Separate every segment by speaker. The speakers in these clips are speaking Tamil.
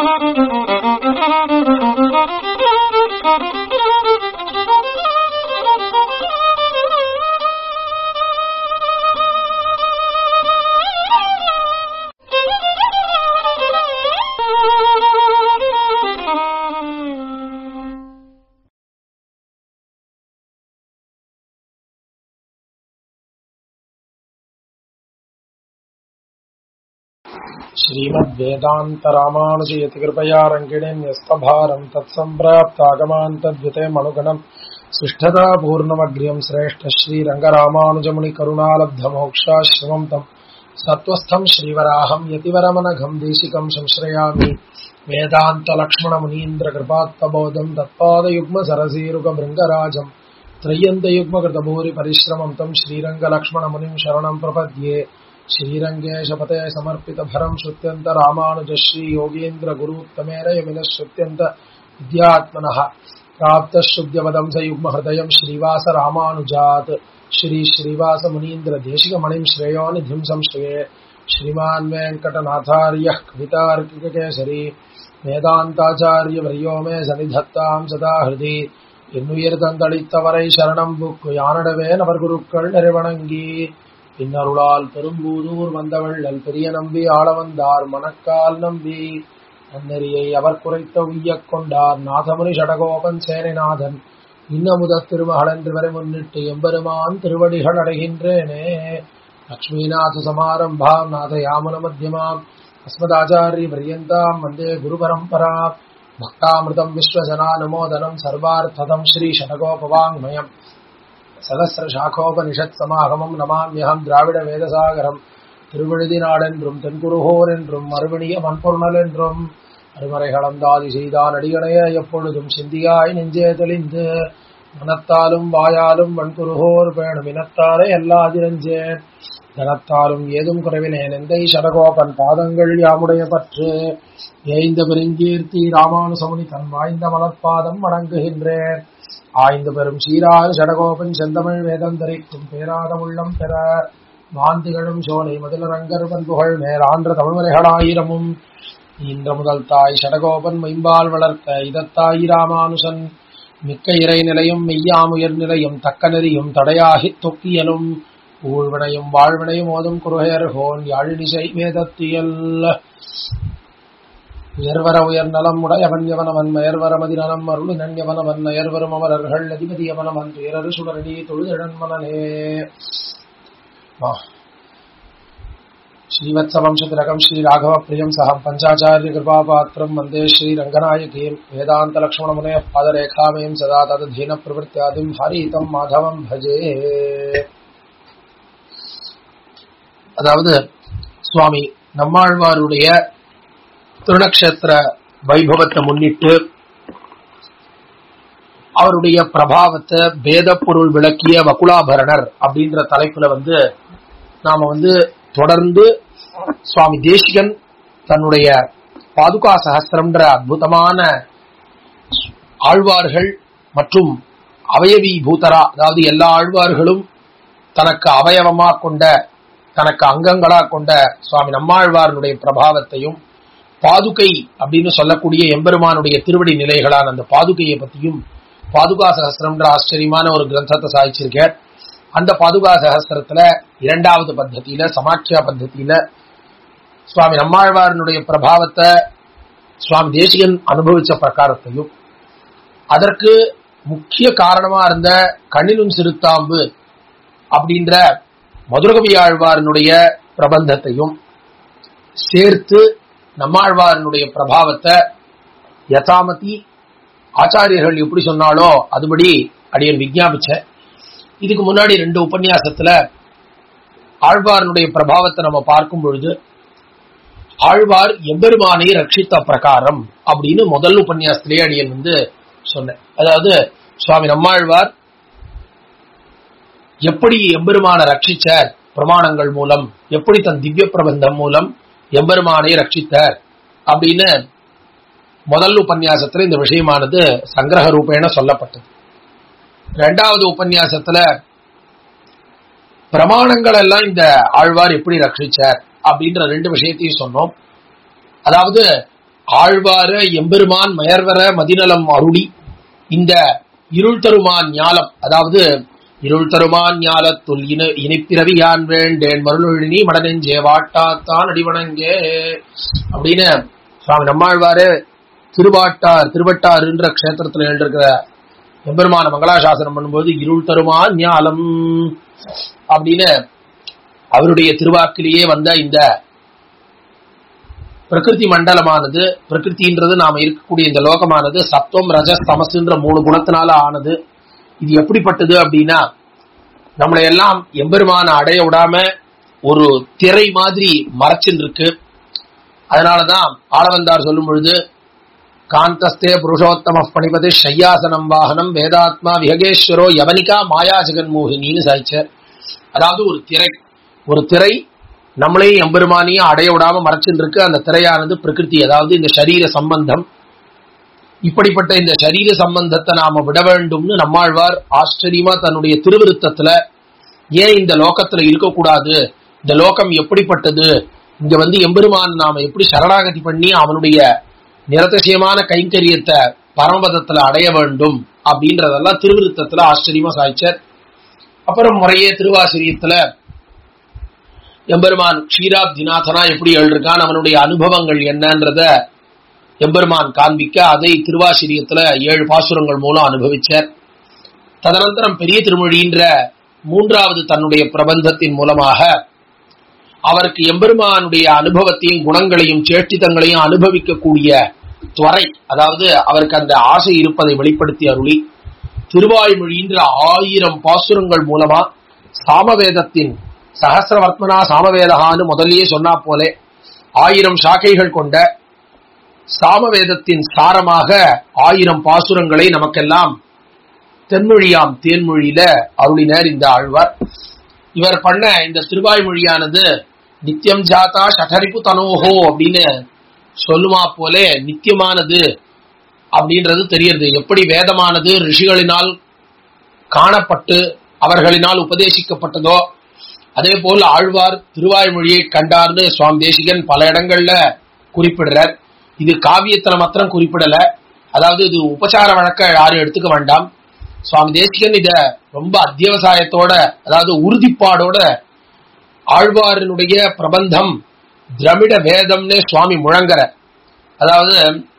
Speaker 1: श्रीमद्वेदान्तरामानुजयति कृपया रङ्गिणीन्यस्तभारम् तत्सम्प्राप्तागमान् तद्वितेमनुगणम् शिष्ठता पूर्णमग्र्यम् श्रेष्ठ श्रीरङ्गरामानुजमुनिकरुणालब्धमोक्षाश्रमम् तम् सत्त्वस्थम् श्रीवराहम् यतिवरमनघम् देशिकम् संश्रयामि वेदान्तलक्ष्मणमुनीन्द्रकृपात्तबोधम् तत्पादयुग्मसरसीरुगभृङ्गराजम् त्रय्यन्तयुग्मकृतभूरिपरिश्रमम् तम् श्रीरङ्गलक्ष्मणमुनिम् शरणम् प्रपद्ये श्रीरङ्गेशपते समर्पितभरम् श्रुत्यन्त रामानुज श्रीयोगीन्द्र गुरूत्तमेरयमिनः श्रुत्यन्त विद्यात्मनः प्राप्तशुद्ध्यपदम् स युग्महृदयम् श्रीवास रामानुजात् श्री श्रीवास मुनीन्द्र देशिकमणिम् श्रेयोनिधिम् संश्रये श्रीमान् वेङ्कटनाथार्यः कवितार्किककेसरी வேதாந்தாச்சாரியவரியோ மே சனிதத்தாம் சதா ஹிருதி என்னுயிர் தந்தளித்தவரை சரணம் புக்கு யானிடவே நபர் குருக்கள் நிறைவணங்கி பின்னருளால் பெரும்பூதூர் வந்தவள் பெரிய நம்பி ஆள வந்தார் மணக்கால் நம்பி நன்னெறியை அவர் குறைத்த உய்யக் கொண்டார் நாதமுனி சடகோபன் சேனைநாதன் இன்னமுத திருமகளன்று வரை முன்னிட்டு எம்பெருமான் திருவடிகள் அடைகின்றேனே லக்ஷ்மீநாத சமாரம்பாம் நாத யாமன மத்தியமாம் அஸ்மதாச்சாரிய பரியந்தாம் வந்தே குரு பரம்பரா பக்தாமிருதம் விஸ்வஜனானுமோதனம் சர்வார்த்ததம் ஸ்ரீ ஷடகோபவாங்மயம் சகசிரசாகோபனிஷத் சமாகமம் நமாமியகம் திராவிட வேதசாகரம் திருவிழுதி நாடென்றும் தென்குருகோர் என்றும் மறுவிணிய மண்பொருணல் என்றும் அருமறை கலந்தாதி செய்தான் அடியணைய எப்பொழுதும் சிந்தியாய் நெஞ்சே தெளிந்து மனத்தாலும் வாயாலும் வன்குருகோர் பேணும் இனத்தாலே எல்லாதிரஞ்சேன் தனத்தாலும் ஏதும் குறைவினேன் எந்தை சடகோபன் பாதங்கள் யாமுடைய பற்று ஏய்ந்த பெருங்கீர்த்தி ராமானுசமுனி தன் வாய்ந்த மலர்பாதம் வணங்குகின்றேன் ஆய்ந்து பெறும் சீராறு சடகோபன் செந்தமிழ் வேதம் தரிக்கும் பேராத உள்ளம் பெற மாந்திகளும் சோலை முதலரங்கர் பண்புகள் மேலான்ற தமிழ்மறைகளாயிரமும் இன்ற முதல் தாய் சடகோபன் மைம்பால் வளர்த்த இதத்தாயி ராமானுசன் மிக்க இறை நிலையும் மெய்யாமுயர் நிலையும் தக்க நெறியும் தடையாகித் தொக்கியலும் ஊழ்வினையும் வாழ்வினையும் ஓதும் குருகையர்கோன் யாழினிசை வேதத்தியல் உயர்வர உயர் நலம் உடையவன் எவனவன் மயர்வர மதிநலம் அருளினன் எவனவன் நயர்வரும் அமரர்கள் அதிபதி எவனவன் துயரரு சுடரடி தொழுதழன் மனநே ஸ்ரீவத்சவம்சதிலகம் ஸ்ரீராகவப்பிரியம் சகம் பஞ்சாச்சாரிய கிருபாபாத்திரம் வந்தே ஸ்ரீரங்கநாயகீம் வேதாந்தலக்ஷ்மணமுனே பாதரேகாமயம் சதா ததீன பிரவருத்தியாதிம் ஹரிதம் மாதவம் பஜே அதாவது சுவாமி நம்மாழ்வாருடைய திருநக்ஷத்திர வைபவத்தை முன்னிட்டு அவருடைய பிரபாவத்தை வேத பொருள் விளக்கிய வகுலாபரணர் அப்படின்ற தலைப்புல வந்து நாம வந்து தொடர்ந்து சுவாமி தேசிகன் தன்னுடைய பாதுகா சகஸ்திரம்ன்ற அற்புதமான ஆழ்வார்கள் மற்றும் அவயவி பூதரா அதாவது எல்லா ஆழ்வார்களும் தனக்கு அவயவமா கொண்ட தனக்கு அங்கங்களா கொண்ட சுவாமி நம்மாழ்வாரனுடைய பிரபாவத்தையும் பாதுகை அப்படின்னு சொல்லக்கூடிய எம்பெருமானுடைய திருவடி நிலைகளான அந்த பாதுகையை பத்தியும் பாதுகா சகஸ்திரம்ன்ற ஆச்சரியமான ஒரு கிரந்தத்தை சாதிச்சிருக்கார் அந்த பாதுகா சகஸ்திரத்துல இரண்டாவது பத்ததியில சமாக்கியா பத்ததியில சுவாமி நம்மாழ்வாரனுடைய பிரபாவத்தை சுவாமி தேசிகன் அனுபவிச்ச பிரகாரத்தையும் அதற்கு முக்கிய காரணமா இருந்த கண்ணிலும் சிறுத்தாம்பு அப்படின்ற மதுரகவி ஆழ்வாரனுடைய பிரபந்தத்தையும் சேர்த்து நம்மாழ்வாரனுடைய பிரபாவத்தை யதாமதி ஆச்சாரியர்கள் எப்படி சொன்னாலோ அதுபடி அடியன் விஜாபிச்சேன் இதுக்கு முன்னாடி ரெண்டு உபன்யாசத்துல ஆழ்வாரனுடைய பிரபாவத்தை நம்ம பார்க்கும் பொழுது ஆழ்வார் எம்பெருமானை ரட்சித்த பிரகாரம் அப்படின்னு முதல் உபன்யாசத்திலேயே அடியன் வந்து சொன்னேன் அதாவது சுவாமி நம்மாழ்வார் எப்படி எம்பெருமான ரட்சிச்சார் பிரமாணங்கள் மூலம் எப்படி தன் திவ்ய பிரபந்தம் மூலம் எம்பெருமானை ரட்சித்தார் அப்படின்னு முதல் உபன்யாசத்துல இந்த விஷயமானது சங்கிரக ரூபேண சொல்லப்பட்டது இரண்டாவது உபன்யாசத்துல பிரமாணங்கள் எல்லாம் இந்த ஆழ்வார் எப்படி ரட்சிச்சார் அப்படின்ற ரெண்டு விஷயத்தையும் சொன்னோம் அதாவது ஆழ்வார எம்பெருமான் மயர்வர மதிநலம் அருளி இந்த இருள் தருமான் ஞாலம் அதாவது இருள் தருமான் ஞாலத்துள் இன இனிப்பிறவி யான் வேண்டேன் மருளொழினி மடனெஞ்சே வாட்டாத்தான் அடிவணங்கே அப்படின்னு சுவாமி நம்மாழ்வாரு திருவாட்டார் திருவட்டாறுன்ற க்ஷேத்திரத்துல எழுந்திருக்கிற எம்பெருமான மங்களாசாசனம் பண்ணும்போது இருள் தருமான் ஞாலம் அப்படின்னு அவருடைய திருவாக்கிலேயே வந்த இந்த பிரகிருதி மண்டலமானது பிரகிருதின்றது நாம இருக்கக்கூடிய இந்த லோகமானது சத்துவம் ரஜஸ் தமசுன்ற மூணு குணத்தினால ஆனது இது எப்படிப்பட்டது அப்படின்னா நம்மளை எல்லாம் எம்பெருமான அடைய விடாம ஒரு திரை மாதிரி மறைச்சுன்னு இருக்கு அதனாலதான் ஆளவந்தார் சொல்லும் பொழுது காந்தஸ்தே புருஷோத்தம பணிபதி ஷையாசனம் வாகனம் வேதாத்மா விஹகேஸ்வரோ யவனிகா மாயா ஜெகன்மோகினின்னு சாய்ச்சார் அதாவது ஒரு திரை ஒரு திரை நம்மளையும் எம்பெருமானையும் அடைய விடாம மறைச்சுட்டு இருக்கு அந்த திரையானது பிரகிருதி அதாவது இந்த சரீர சம்பந்தம் இப்படிப்பட்ட இந்த சரீர சம்பந்தத்தை நாம விட வேண்டும்னு நம்மாழ்வார் ஆச்சரியமா தன்னுடைய திருவிருத்தத்துல ஏன் இந்த லோகத்துல இருக்கக்கூடாது இந்த லோகம் எப்படிப்பட்டது இங்க வந்து எம்பெருமான் நாம எப்படி சரணாகதி பண்ணி அவனுடைய நிரதிசயமான கைங்கரியத்தை பரமபதத்துல அடைய வேண்டும் அப்படின்றதெல்லாம் திருவிருத்தத்துல ஆச்சரியமா சாய்ச்சார் அப்புறம் முறையே திருவாசிரியத்துல எம்பெருமான் க்ஷீராப்திநாதனா எப்படி எழுதிருக்கான் அவனுடைய அனுபவங்கள் என்னன்றத எம்பெருமான் காண்பிக்க அதை திருவாசிரியத்துல ஏழு பாசுரங்கள் மூலம் அனுபவிச்சார் ததனந்தரம் பெரிய திருமொழின்ற மூன்றாவது தன்னுடைய பிரபந்தத்தின் மூலமாக அவருக்கு எம்பெருமானுடைய அனுபவத்தையும் குணங்களையும் சேஷ்டிதங்களையும் அனுபவிக்கக்கூடிய துறை அதாவது அவருக்கு அந்த ஆசை இருப்பதை வெளிப்படுத்தி அருளி திருவாய்மொழின்ற ஆயிரம் பாசுரங்கள் மூலமா சாமவேதத்தின் சகசிரவர்த்தனா சாமவேதகான்னு முதல்லயே சொன்னா போலே ஆயிரம் சாக்கைகள் கொண்ட சாமவேதத்தின் சாரமாக ஆயிரம் பாசுரங்களை நமக்கெல்லாம் தென்மொழியாம் தேன்மொழியில அருளினர் இந்த ஆழ்வார் இவர் பண்ண இந்த திருவாய்மொழியானது நித்தியம் ஜாதா ஷடரிப்பு தனோஹோ அப்படின்னு சொல்லுமா போலே நித்தியமானது அப்படின்றது தெரியுது எப்படி வேதமானது ரிஷிகளினால் காணப்பட்டு அவர்களினால் உபதேசிக்கப்பட்டதோ அதே போல் ஆழ்வார் திருவாய்மொழியை கண்டார்னு சுவாமி தேசிகன் பல இடங்கள்ல குறிப்பிடுறார் இது காவியத்துல மாத்திரம் குறிப்பிடல அதாவது இது உபசார வழக்க யாரும் எடுத்துக்க வேண்டாம் சுவாமி தேசிகன் இத ரொம்ப அத்தியவசாயத்தோட அதாவது உறுதிப்பாடோட ஆழ்வாரினுடைய பிரபந்தம் திரமிட வேதம்னு சுவாமி முழங்கற அதாவது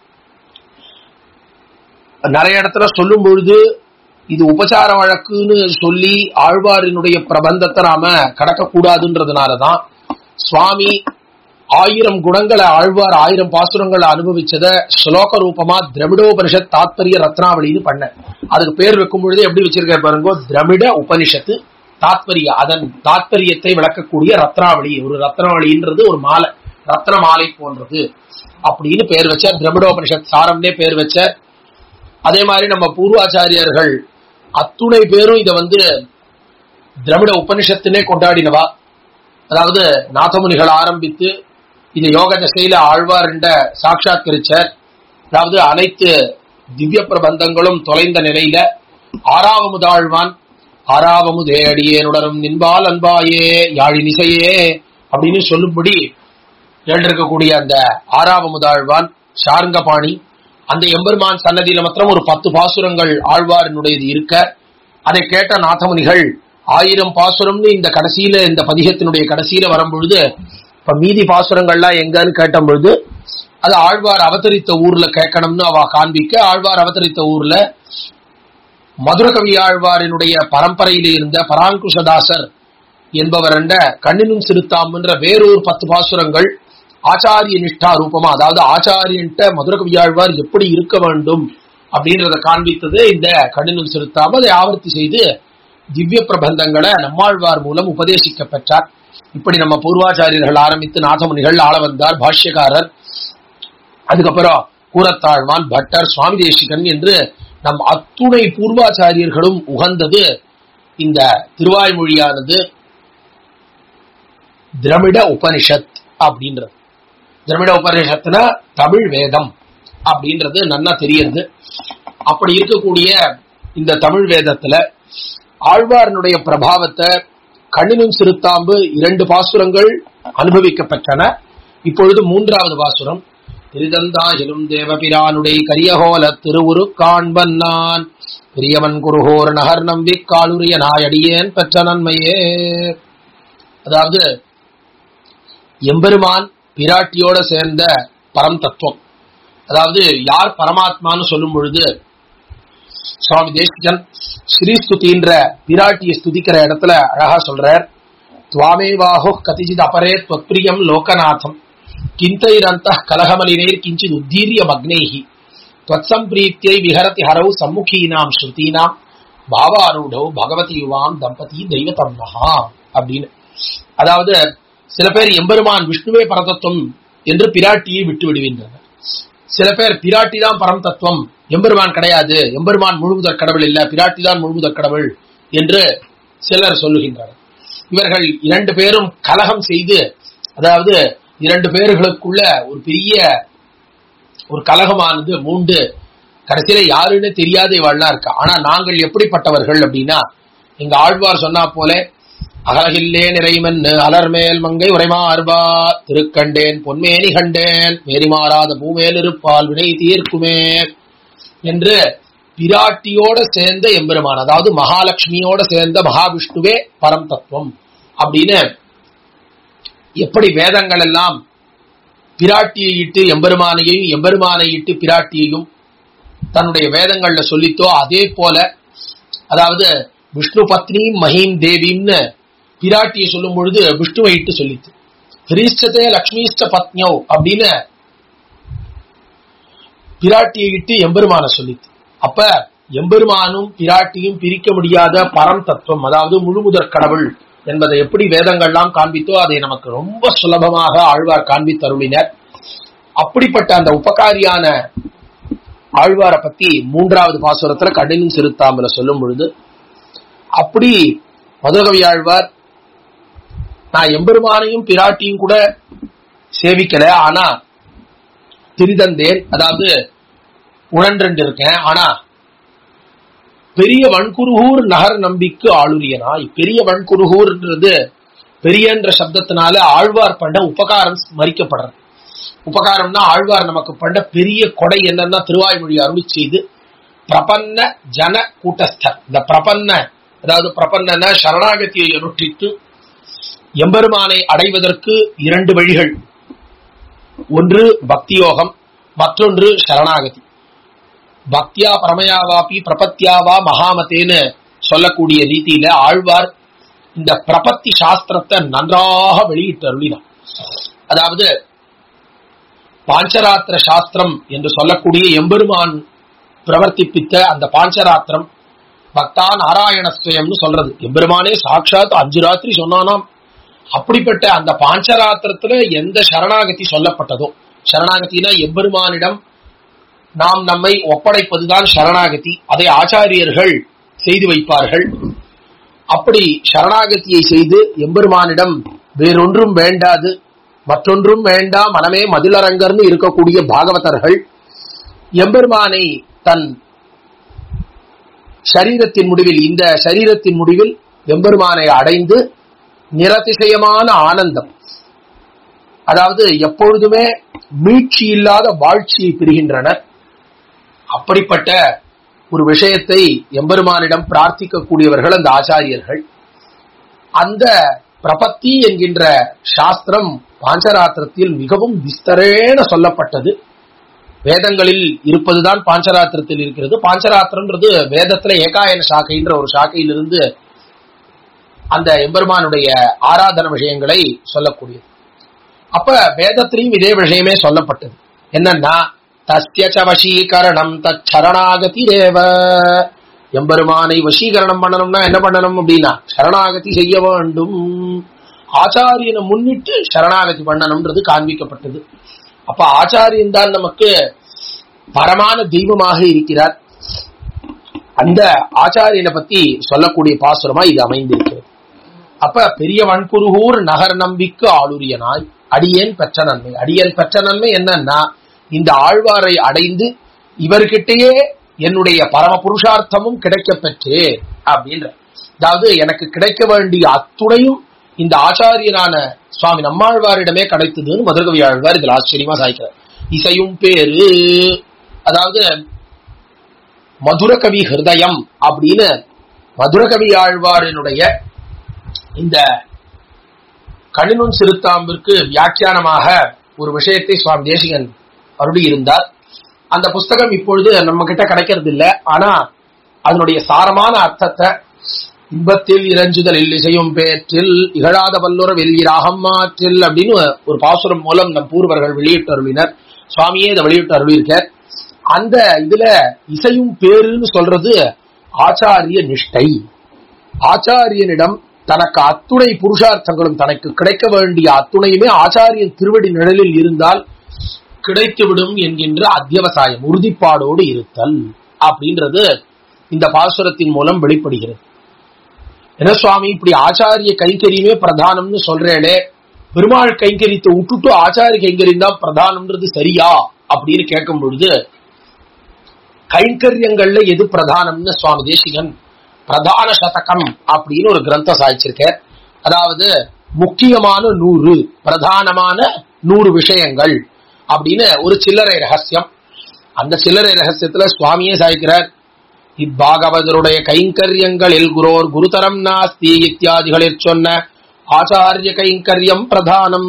Speaker 1: நிறைய இடத்துல சொல்லும் பொழுது இது உபசார வழக்குன்னு சொல்லி ஆழ்வாரினுடைய பிரபந்தத்தை நாம கடக்க கூடாதுன்றதுனாலதான் சுவாமி ஆயிரம் குணங்களை ஆழ்வார் ஆயிரம் பாசுரங்களை அனுபவிச்சத ஸ்லோக ரூபமா திரமிடோபனிஷத் தாத்பரிய ரத்னாவளின்னு பண்ண அதுக்கு பேர் வைக்கும் பொழுது எப்படி வச்சிருக்க பாருங்க திரமிட உபனிஷத்து தாத்பரிய அதன் தாத்பரியத்தை விளக்கக்கூடிய ரத்னாவளி ஒரு ரத்னாவளின்றது ஒரு மாலை ரத்ன மாலை போன்றது அப்படின்னு பேர் வச்சார் திரமிடோபனிஷத் சாரம்னே பேர் வச்சார் அதே மாதிரி நம்ம பூர்வாச்சாரியர்கள் அத்துணை பேரும் இத வந்து திரமிட உபனிஷத்தினே கொண்டாடினவா அதாவது நாதமுனிகள் ஆரம்பித்து இதை யோக தசையில ஆழ்வார் என்ற சாட்சாத்கரிச்சார் அதாவது அனைத்து திவ்ய பிரபந்தங்களும் தொலைந்த நிலையில ஆறாவமுதாழ்வான் ஆறாவமுதே அடியேனுடனும் நின்பால் அன்பாயே யாழினிசையே அப்படின்னு சொல்லும்படி எழுந்திருக்கக்கூடிய அந்த ஆறாவமுதாழ்வான் சார்ங்கபாணி அந்த எம்பெருமான் சன்னதியில மாத்திரம் ஒரு பத்து பாசுரங்கள் ஆழ்வாரினுடையது இருக்க அதை கேட்ட நாதமுனிகள் ஆயிரம் பாசுரம்னு இந்த கடைசியில இந்த பதிகத்தினுடைய கடைசியில வரும்பொழுது இப்ப மீதி பாசுரங்கள்லாம் எங்கன்னு கேட்ட பொழுது அது ஆழ்வார் அவதரித்த ஊர்ல கேட்கணும்னு அவ காண்பிக்க ஆழ்வார் அவதரித்த ஊர்ல மதுரகவி ஆழ்வாரினுடைய பரம்பரையில இருந்த பராங்குஷதாசர் என்பவர் என்ற கண்ணினும் சிறுத்தாம்ன்ற வேறொரு பத்து பாசுரங்கள் ஆச்சாரிய நிஷ்டா ரூபமா அதாவது ஆச்சாரியன்ட்ட மதுரகவியாழ்வார் எப்படி இருக்க வேண்டும் அப்படின்றத காண்பித்தது இந்த கண்ணினும் சிறுத்தாம் அதை ஆவர்த்தி செய்து திவ்ய பிரபந்தங்களை நம்மாழ்வார் மூலம் உபதேசிக்க பெற்றார் இப்படி நம்ம பூர்வாச்சாரியர்கள் ஆரம்பித்து நாதமுனிகள் ஆள வந்தார் பாஷ்யக்காரர் அதுக்கப்புறம் கூரத்தாழ்வான் பட்டர் சுவாமி தேசிகன் என்று நம் அத்துணை பூர்வாச்சாரியர்களும் உகந்தது இந்த திருவாய்மொழியானது திரமிட உபனிஷத் அப்படின்றது திரமிட உபனிஷத்துனா தமிழ் வேதம் அப்படின்றது நல்லா தெரியுது அப்படி இருக்கக்கூடிய இந்த தமிழ் வேதத்துல ஆழ்வாரனுடைய பிரபாவத்தை கண்ணினும் சிறுத்தாம்பு இரண்டு பாசுரங்கள் அனுபவிக்கப்பட்டன இப்பொழுது மூன்றாவது பாசுரம் திருதந்தாயிலும் தேவபிரானுடை கரியகோல திருவுரு காண்பன் நான் பெரியவன் குருகோர் நகர் நம்பி காலுரிய நாயடியேன் பெற்ற நன்மையே அதாவது எம்பெருமான் பிராட்டியோட சேர்ந்த பரம் தத்துவம் அதாவது யார் பரமாத்மான்னு சொல்லும் பொழுது சுவாமி தேசிகன் ஸ்ரீஸ்துதின்ற பிராட்டியை ஸ்துதிக்கிற இடத்துல அழகா சொல்றார் துவாமேவாஹோ கதிஜித் அபரே त्वत्प्रियं லோகநாதம் கிந்தைரந்த கலகமலினைர் கிஞ்சித் உத்தீரிய மக்னேஹி त्वत्सम्प्रीत्यै விஹரதி ஹரௌ சம்முகீனாம் ஸ்ருதீனாம் பாவாரூடௌ பகவதி யுவாம் தம்பதி தெய்வதம் மகா அப்படின்னு அதாவது சில பேர் எம்பெருமான் விஷ்ணுவே பரதத்துவம் என்று பிராட்டியை விட்டு விடுகின்றனர் சில பேர் பிராட்டி தான் பரம் தத்துவம் எம்பெருமான் கிடையாது எம்பெருமான் முழுமுதற் கடவுள் இல்ல பிராட்டி தான் முழுமுதற் கடவுள் என்று சிலர் சொல்லுகின்றனர் இவர்கள் இரண்டு பேரும் கலகம் செய்து அதாவது இரண்டு பேர்களுக்குள்ள ஒரு பெரிய ஒரு கலகமானது மூண்டு கடைசியில யாருன்னு தெரியாத இவாள்லாம் இருக்கா ஆனா நாங்கள் எப்படிப்பட்டவர்கள் அப்படின்னா எங்க ஆழ்வார் சொன்னா போல அகலகில்லே நிறைமன் அலர்மேல் மங்கை உரைமார்பா திருக்கண்டேன் பொன்மேனி கண்டேன் மேரிமாறாத பூமேல் இருப்பால் வினை தீர்க்குமே என்று பிராட்டியோட சேர்ந்த எம்பெருமான் அதாவது மகாலட்சுமியோட சேர்ந்த மகாவிஷ்ணுவே பரம் தத்துவம் அப்படின்னு எப்படி வேதங்கள் எல்லாம் பிராட்டியை இட்டு எம்பெருமானையும் எம்பெருமானை இட்டு பிராட்டியையும் தன்னுடைய வேதங்கள்ல சொல்லித்தோ அதே போல அதாவது விஷ்ணு பத்னி மஹீம் தேவின்னு பிராட்டியை சொல்லும் பொழுது விஷ்ணுவை இட்டு சொல்லித்து கிரீஷ்டதே லக்ஷ்மிஷ்ட பத்னியோ அப்படின்னு பிராட்டியை இட்டு எம்பெருமான சொல்லித்து அப்ப எம்பெருமானும் பிராட்டியும் பிரிக்க முடியாத பரம் தத்துவம் அதாவது முழுமுதற் கடவுள் என்பதை எப்படி வேதங்கள்லாம் காண்பித்தோ அதை நமக்கு ரொம்ப சுலபமாக ஆழ்வார் காண்பித்தருளினர் அப்படிப்பட்ட அந்த உபகாரியான ஆழ்வாரை பத்தி மூன்றாவது பாசுரத்துல கண்ணிலும் சிறுத்தாமல சொல்லும் பொழுது அப்படி மதுரகவி ஆழ்வார் நான் எம்பெருமானையும் பிராட்டியும் கூட சேவிக்கல ஆனா திரிதந்தேன் அதாவது உணன்றென்று இருக்கேன் ஆனா பெரிய வன்குருகூர் நகர் நம்பிக்கு ஆளுரியனாய் பெரிய வன்குருகூர்ன்றது பெரியன்ற சப்தத்தினால ஆழ்வார் பண்ண உபகாரம் மறிக்கப்படுறது உபகாரம்னா ஆழ்வார் நமக்கு பண்ண பெரிய கொடை என்னன்னா திருவாய்மொழி அருளி செய்து பிரபன்ன ஜன கூட்டஸ்தர் இந்த பிரபன்ன அதாவது பிரபன்னன சரணாகதியை அனுஷ்டித்து எம்பெருமானை அடைவதற்கு இரண்டு வழிகள் ஒன்று பக்தியோகம் மற்றொன்று சரணாகதி பக்தியா பரமயாவாபி பிரபத்தியாவா மகாமதேன்னு சொல்லக்கூடிய ரீதியில ஆழ்வார் இந்த பிரபத்தி சாஸ்திரத்தை நன்றாக வெளியிட்டு அருளினார் அதாவது பாஞ்சராத்திர சாஸ்திரம் என்று சொல்லக்கூடிய எம்பெருமான் பிரவர்த்திப்பித்த அந்த பாஞ்சராத்திரம் பக்தா நாராயணஸ்வயம்னு சொல்றது எம்பெருமானே சாட்சாத் அஞ்சு ராத்திரி சொன்னானாம் அப்படிப்பட்ட அந்த பாஞ்சராத்திரத்துல எந்த சரணாகதி சொல்லப்பட்டதோ சரணாகத்தினா எம்பெருமானிடம் நாம் நம்மை ஒப்படைப்பதுதான் சரணாகதி அதை ஆச்சாரியர்கள் செய்து வைப்பார்கள் அப்படி சரணாகதியை செய்து எம்பெருமானிடம் வேறொன்றும் வேண்டாது மற்றொன்றும் வேண்டாம் மனமே மதிலரங்கர்னு இருக்கக்கூடிய பாகவதர்கள் எம்பெருமானை தன் சரீரத்தின் முடிவில் இந்த சரீரத்தின் முடிவில் எம்பெருமானை அடைந்து நிரதிசயமான ஆனந்தம் அதாவது எப்பொழுதுமே மீட்சி இல்லாத வாழ்ச்சியை பெறுகின்றனர் அப்படிப்பட்ட ஒரு விஷயத்தை எம்பெருமானிடம் பிரார்த்திக்கக்கூடியவர்கள் அந்த ஆச்சாரியர்கள் அந்த பிரபத்தி என்கின்ற சாஸ்திரம் பாஞ்சராத்திரத்தில் மிகவும் விஸ்தரேன சொல்லப்பட்டது வேதங்களில் இருப்பதுதான் பாஞ்சராத்திரத்தில் இருக்கிறது பாஞ்சராத்திரம்ன்றது வேதத்துல ஏகாயன சாக்கைன்ற ஒரு சாக்கையிலிருந்து அந்த எம்பெருமானுடைய ஆராதன விஷயங்களை சொல்லக்கூடியது அப்ப வேதத்திலையும் இதே விஷயமே சொல்லப்பட்டது என்னன்னா தஸ்ய வசீகரணம் தச்சரணாகதி தேவ எம்பெருமானை வசீகரணம் பண்ணணும்னா என்ன பண்ணணும் அப்படின்னா சரணாகதி செய்ய வேண்டும் ஆச்சாரியனை முன்னிட்டு சரணாகதி பண்ணணும்ன்றது காண்பிக்கப்பட்டது அப்ப ஆச்சாரியன் தான் நமக்கு பரமான தெய்வமாக இருக்கிறார் அந்த ஆச்சாரியனை பத்தி சொல்லக்கூடிய பாசுரமா இது அமைந்திருக்கிறது அப்ப பெரிய வன்குருகூர் நகர் நம்பிக்கு ஆளுரியனாய் அடியேன் பெற்ற நன்மை அடியேன் பெற்ற நன்மை என்னன்னா இந்த ஆழ்வாரை அடைந்து இவர்கிட்டயே என்னுடைய பரம புருஷார்த்தமும் கிடைக்க பெற்றேன் அப்படின்ற அதாவது எனக்கு கிடைக்க வேண்டிய அத்துணையும் இந்த ஆச்சாரியனான சுவாமி நம்மாழ்வாரிடமே கிடைத்ததுன்னு மதுரகவி ஆழ்வார் இதுல ஆச்சரியமா சாய்க்கிறார் இசையும் பேரு அதாவது மதுரகவி ஹிருதயம் அப்படின்னு மதுரகவி ஆழ்வாரினுடைய இந்த கணினும் சிறுத்தாம்பிற்கு வியாக்கியானமாக ஒரு விஷயத்தை சுவாமி தேசிகன் அருளி இருந்தார் அந்த புஸ்தகம் இப்பொழுது நம்ம கிட்ட கிடைக்கிறது இல்ல ஆனா அதனுடைய சாரமான அர்த்தத்தை இன்பத்தில் இறஞ்சுதல் இசையும் பேற்றில் இகழாத வல்லுற வெல்கிறாகம் மாற்றில் அப்படின்னு ஒரு பாசுரம் மூலம் நம் பூர்வர்கள் வெளியிட்டு அருளினர் சுவாமியே இதை வெளியிட்டு அருளியிருக்கார் அந்த இதுல இசையும் பேருன்னு சொல்றது ஆச்சாரிய நிஷ்டை ஆச்சாரியனிடம் தனக்கு அத்துணை புருஷார்த்தங்களும் தனக்கு கிடைக்க வேண்டிய அத்துணையுமே ஆச்சாரியன் திருவடி நிழலில் இருந்தால் கிடைத்துவிடும் என்கின்ற அத்தியவசாயம் உறுதிப்பாடோடு இருத்தல் அப்படின்றது இந்த பாசுரத்தின் மூலம் வெளிப்படுகிறது என்ன சுவாமி இப்படி ஆச்சாரிய கைங்கரியமே பிரதானம்னு சொல்றேனே பெருமாள் கைங்கரியத்தை விட்டுட்டு ஆச்சாரிய கைங்கரியம் தான் பிரதானம்ன்றது சரியா அப்படின்னு கேட்கும் பொழுது கைங்கரியங்கள்ல எது பிரதானம்னு சுவாமி தேசிகன் பிரதான சதகம் அப்படின்னு ஒரு கிரந்தம் சாய்ச்சிருக்க அதாவது முக்கியமான நூறு பிரதானமான நூறு விஷயங்கள் அப்படின்னு ஒரு சில்லறை ரகசியம் அந்த சில்லறை ரகசியத்துல சுவாமியே சாய்க்கிறார் இப்பாகவதருடைய கைங்கரியங்களில் குரோர் குருதரம் நாஸ்தி இத்தியாதிகளில் சொன்ன ஆச்சாரிய கைங்கரியம் பிரதானம்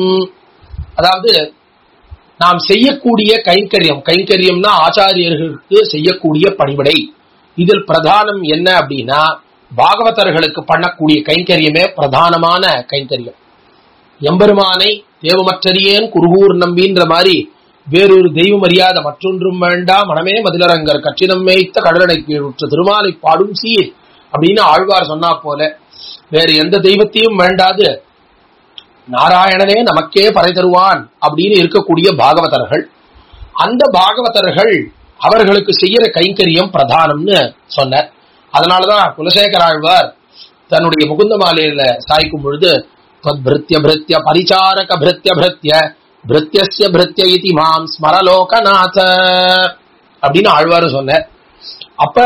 Speaker 1: அதாவது நாம் செய்யக்கூடிய கைங்கரியம் கைங்கரியம்னா ஆச்சாரியர்களுக்கு செய்யக்கூடிய பணிவிடை இதில் பிரதானம் என்ன அப்படின்னா பாகவதர்களுக்கு பண்ணக்கூடிய கைங்கரியமே பிரதானமான கைங்கரியம் எம்பெருமானை தேவமற்றறியேன் குருகூர் நம்பின்ற மாதிரி வேறொரு தெய்வம் அறியாத மற்றொன்றும் வேண்டாம் மனமே மதிலரங்கர் கற்றிடம் மேய்த்த கடலடை கீழுற்ற திருமாலை பாடும் சீர் அப்படின்னு ஆழ்வார் சொன்னா போல வேறு எந்த தெய்வத்தையும் வேண்டாது நாராயணனே நமக்கே பறை தருவான் அப்படின்னு இருக்கக்கூடிய பாகவதர்கள் அந்த பாகவதர்கள் அவர்களுக்கு செய்யற கைங்கரியம் பிரதானம்னு சொன்னார் அதனாலதான் குலசேகர ஆழ்வார் தன்னுடைய முகுந்த மாலையில சாய்க்கும் பொழுது பிருத்திய பிருத்திய பரிச்சாரக பிருத்திய பிருத்திய பிருத்தியஸ்ய பிருத்திய இதி மாம் ஸ்மரலோகநாத அப்படின்னு ஆழ்வாரு சொன்னார் அப்ப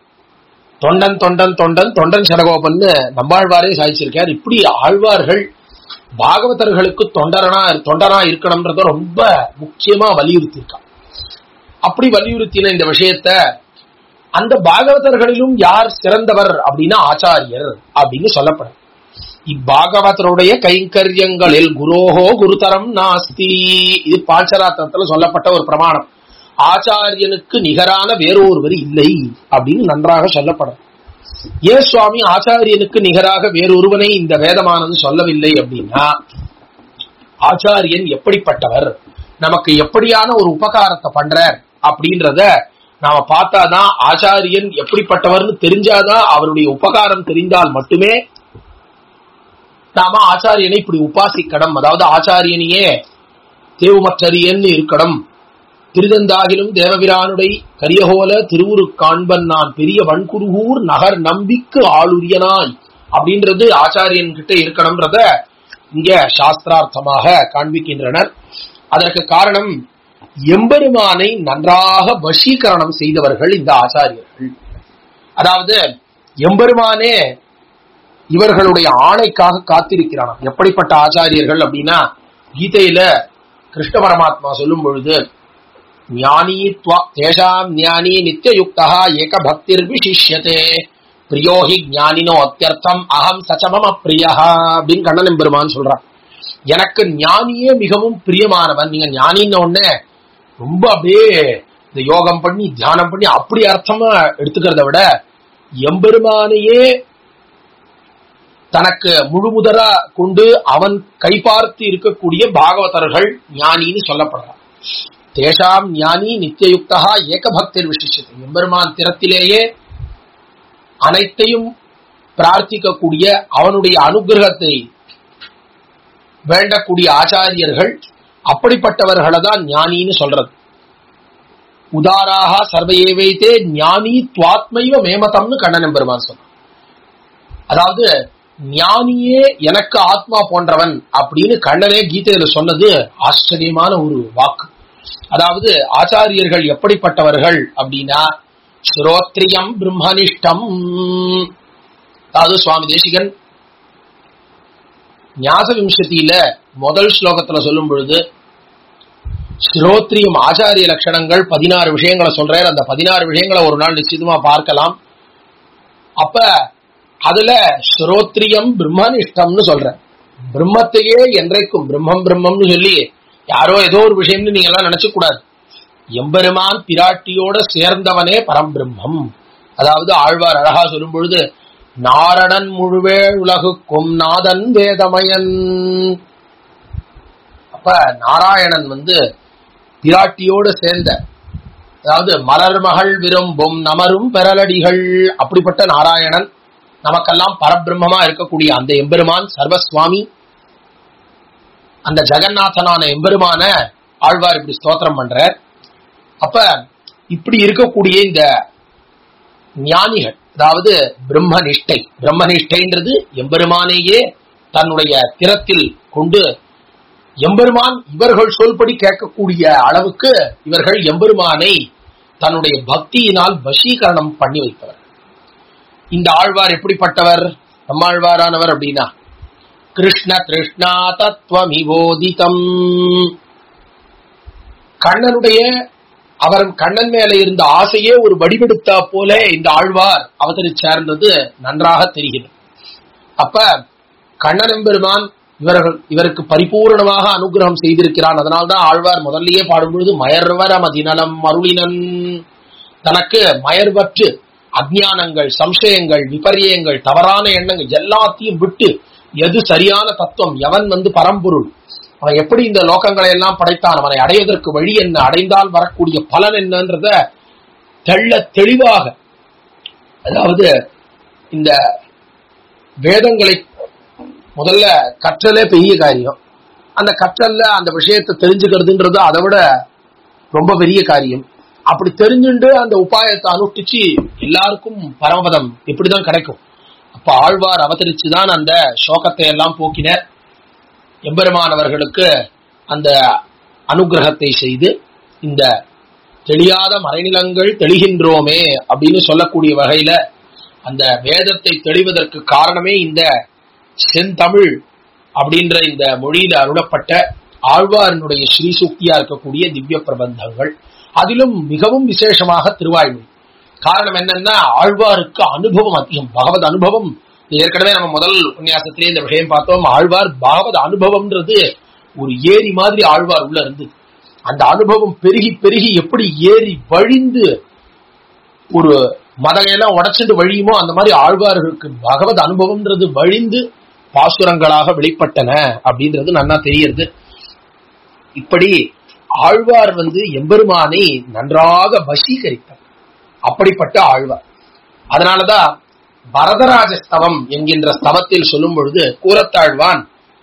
Speaker 1: தொண்டன் தொண்டன் தொண்டன் தொண்டன் சடகோபன்னு நம்மாழ்வாரே சாதிச்சிருக்கார் இப்படி ஆழ்வார்கள் பாகவதர்களுக்கு தொண்டரனா தொண்டனா இருக்கணும்ன்றத ரொம்ப முக்கியமா வலியுறுத்தி இருக்கான் அப்படி வலியுறுத்தின இந்த விஷயத்த அந்த பாகவதர்களிலும் யார் சிறந்தவர் அப்படின்னா ஆச்சாரியர் அப்படின்னு சொல்லப்படும் இப்பாகவதருடைய கைங்கரியங்களில் குரோஹோ குருதரம் நாஸ்தி இது பாஞ்சராத்திரத்துல சொல்லப்பட்ட ஒரு பிரமாணம் ஆச்சாரியனுக்கு நிகரான வேறொருவர் இல்லை அப்படின்னு நன்றாக சொல்லப்படும் ஏன் சுவாமி ஆச்சாரியனுக்கு நிகராக வேறொருவனை இந்த வேதமானது சொல்லவில்லை அப்படின்னா ஆச்சாரியன் எப்படிப்பட்டவர் நமக்கு எப்படியான ஒரு உபகாரத்தை பண்றார் அப்படின்றத நாம பார்த்தாதான் ஆச்சாரியன் எப்படிப்பட்டவர்னு தெரிஞ்சாதான் அவருடைய உபகாரம் தெரிந்தால் மட்டுமே நாம ஆச்சாரியனை இப்படி உபாசிக்கணும் அதாவது ஆச்சாரியனையே தேவுமற்றரியன் இருக்கணும் திருதந்தாகிலும் தேவபிரானுடை கரியகோல திருவுரு காண்பன் நான் பெரிய வன்குருகூர் நகர் நம்பிக்கு ஆளுரியனாய் அப்படின்றது ஆச்சாரியன் கிட்ட இருக்கணும்ன்றத இங்க சாஸ்திரார்த்தமாக காண்பிக்கின்றனர் அதற்கு காரணம் எம்பெருமானை நன்றாக வசீகரணம் செய்தவர்கள் இந்த ஆச்சாரியர்கள் அதாவது எம்பெருமானே இவர்களுடைய ஆணைக்காக காத்திருக்கிறான் எப்படிப்பட்ட ஆச்சாரியர்கள் அப்படின்னா கீதையில கிருஷ்ண பரமாத்மா சொல்லும் பொழுது ஞானி தேஷாம் ஞானி நித்தியயுக்தா ஏக பக்திர் விசிஷ்யதே பிரியோஹி ஞானினோ அத்தியர்த்தம் அகம் சச்சமம பிரியா அப்படின்னு கண்ணன் பெருமான் சொல்றான் எனக்கு ஞானியே மிகவும் பிரியமானவன் நீங்க ஞானின்னு உடனே ரொம்ப அப்படியே இந்த யோகம் பண்ணி தியானம் பண்ணி அப்படி அர்த்தமா எடுத்துக்கிறத விட எம்பெருமானையே தனக்கு முழுமுதலா கொண்டு அவன் கைபார்த்து இருக்கக்கூடிய பாகவதர்கள் ஞானின்னு சொல்லப்படுறான் தேஷாம் ஞானி நித்தியயுக்தா ஏகபக்தர் விசிஷத்தை எம்பெருமான் திறத்திலேயே அனைத்தையும் பிரார்த்திக்கக்கூடிய அவனுடைய அனுகிரகத்தை வேண்டக்கூடிய ஆச்சாரியர்கள் அப்படிப்பட்டவர்களை தான் ஞானின்னு சொல்றது உதாராக சர்வையேவைத்தே ஞானி துவாத்மைவ மேமதம்னு கண்ணன் பெருமான் சொன்னான் அதாவது ஞானியே எனக்கு ஆத்மா போன்றவன் அப்படின்னு கண்ணனே கீதையில சொன்னது ஆச்சரியமான ஒரு வாக்கு அதாவது ஆச்சாரியர்கள் எப்படிப்பட்டவர்கள் அப்படின்னா ஸ்ரோத்ரியம் பிரம்மனிஷ்டம் அதாவது சுவாமி தேசிகன் ஞாச விம்சத்தியில முதல் ஸ்லோகத்துல சொல்லும் பொழுது ஸ்ரோத்ரியம் ஆச்சாரிய லட்சணங்கள் பதினாறு விஷயங்களை சொல்றாரு அந்த பதினாறு விஷயங்களை ஒரு நாள் நிச்சயமா பார்க்கலாம் அப்ப அதுல ஸ்ரோத்ரியம் பிரம்மனிஷ்டம்னு சொல்ற பிரம்மத்தையே என்றைக்கும் பிரம்மம் பிரம்மம்னு சொல்லி யாரோ ஏதோ ஒரு விஷயம்னு நீங்க எல்லாம் நினைச்ச கூடாது எம்பெருமான் பிராட்டியோட சேர்ந்தவனே பரம்பிரம்மம் அதாவது ஆழ்வார் அழகா சொல்லும் பொழுது நாரணன் முழுவே உலகுக்கும் நாதன் வேதமயன் அப்ப நாராயணன் வந்து பிராட்டியோடு சேர்ந்த அதாவது மலர் மகள் விரும்பும் நமரும் பெறலடிகள் அப்படிப்பட்ட நாராயணன் நமக்கெல்லாம் பரபிரம்மமா இருக்கக்கூடிய அந்த எம்பெருமான் சர்வஸ்வாமி அந்த ஜெகநாதனான எம்பெருமான ஆழ்வார் இப்படி ஸ்தோத்திரம் பண்ற அப்ப இப்படி இருக்கக்கூடிய இந்த ஞானிகள் அதாவது பிரம்மனிஷ்டை பிரம்மனிஷ்டைன்றது எம்பெருமானையே தன்னுடைய திறத்தில் கொண்டு எம்பெருமான் இவர்கள் சொல்படி கேட்கக்கூடிய அளவுக்கு இவர்கள் எம்பெருமானை தன்னுடைய பக்தியினால் வசீகரணம் பண்ணி வைத்தவர் இந்த ஆழ்வார் எப்படிப்பட்டவர் நம்மாழ்வாரானவர் அப்படின்னா கிருஷ்ண கிருஷ்ணா தத்துவமிவோதிதம் கண்ணனுடைய அவர் கண்ணன் மேல இருந்த ஆசையே ஒரு வடிவெடுத்தா போல இந்த ஆழ்வார் அவதரிச்சார்ந்தது நன்றாக தெரிகிறது அப்ப கண்ணன் எம்பெருமான் இவர்கள் இவருக்கு பரிபூர்ணமாக அனுகிரகம் செய்திருக்கிறான் அதனால்தான் ஆழ்வார் முதல்லயே பாடும்பொழுது மயர்வர மதிநலம் அருளினன் தனக்கு மயர்வற்று அஜ்ஞானங்கள் சம்சயங்கள் விபரியங்கள் தவறான எண்ணங்கள் எல்லாத்தையும் விட்டு எது சரியான தத்துவம் எவன் வந்து பரம்பொருள் அவன் எப்படி இந்த லோகங்களை எல்லாம் படைத்தான் அவனை அடைவதற்கு வழி என்ன அடைந்தால் வரக்கூடிய பலன் என்னன்றத தெள்ள தெளிவாக அதாவது இந்த வேதங்களை முதல்ல கற்றலே பெரிய காரியம் அந்த கற்றல்ல அந்த விஷயத்தை தெரிஞ்சுக்கிறதுன்றது அதை விட ரொம்ப பெரிய காரியம் அப்படி தெரிஞ்சுண்டு அந்த உபாயத்தை அனுஷ்டிச்சு எல்லாருக்கும் பரமபதம் இப்படிதான் கிடைக்கும் அப்ப ஆழ்வார் அவதரிச்சுதான் அந்த சோகத்தை எல்லாம் போக்கினர் எம்பெருமானவர்களுக்கு அந்த அனுகிரகத்தை செய்து இந்த தெளியாத மறைநிலங்கள் தெளிகின்றோமே அப்படின்னு சொல்லக்கூடிய வகையில அந்த வேதத்தை தெளிவதற்கு காரணமே இந்த செந்தமிழ் அப்படின்ற இந்த மொழியில அருளப்பட்ட ஆழ்வாரினுடைய ஸ்ரீசூக்தியா இருக்கக்கூடிய திவ்ய பிரபந்தங்கள் அதிலும் மிகவும் விசேஷமாக திருவாய்மொழி காரணம் என்னன்னா ஆழ்வாருக்கு அனுபவம் அதிகம் பகவத் அனுபவம் ஏற்கனவே நம்ம முதல் உபன்யாசத்திலே இந்த விஷயம் பார்த்தோம் ஆழ்வார் பாகவத அனுபவம்ன்றது ஒரு ஏரி மாதிரி ஆழ்வார் உள்ள இருந்து அந்த அனுபவம் பெருகி பெருகி எப்படி ஏறி வழிந்து ஒரு மதகையெல்லாம் உடைச்சிட்டு வழியுமோ அந்த மாதிரி ஆழ்வார்களுக்கு பகவத் அனுபவம்ன்றது வழிந்து பாசுரங்களாக வெளிப்பட்டன அப்படின்றது நன்னா தெரியறது இப்படி ஆழ்வார் வந்து எம்பெருமானை நன்றாக வசீகரித்தார் அப்படிப்பட்ட ஆழ்வார் அதனாலதான் வரதராஜ ஸ்தவம் என்கின்ற ஸ்தவத்தில் சொல்லும் பொழுது கூறத்தாழ்வான்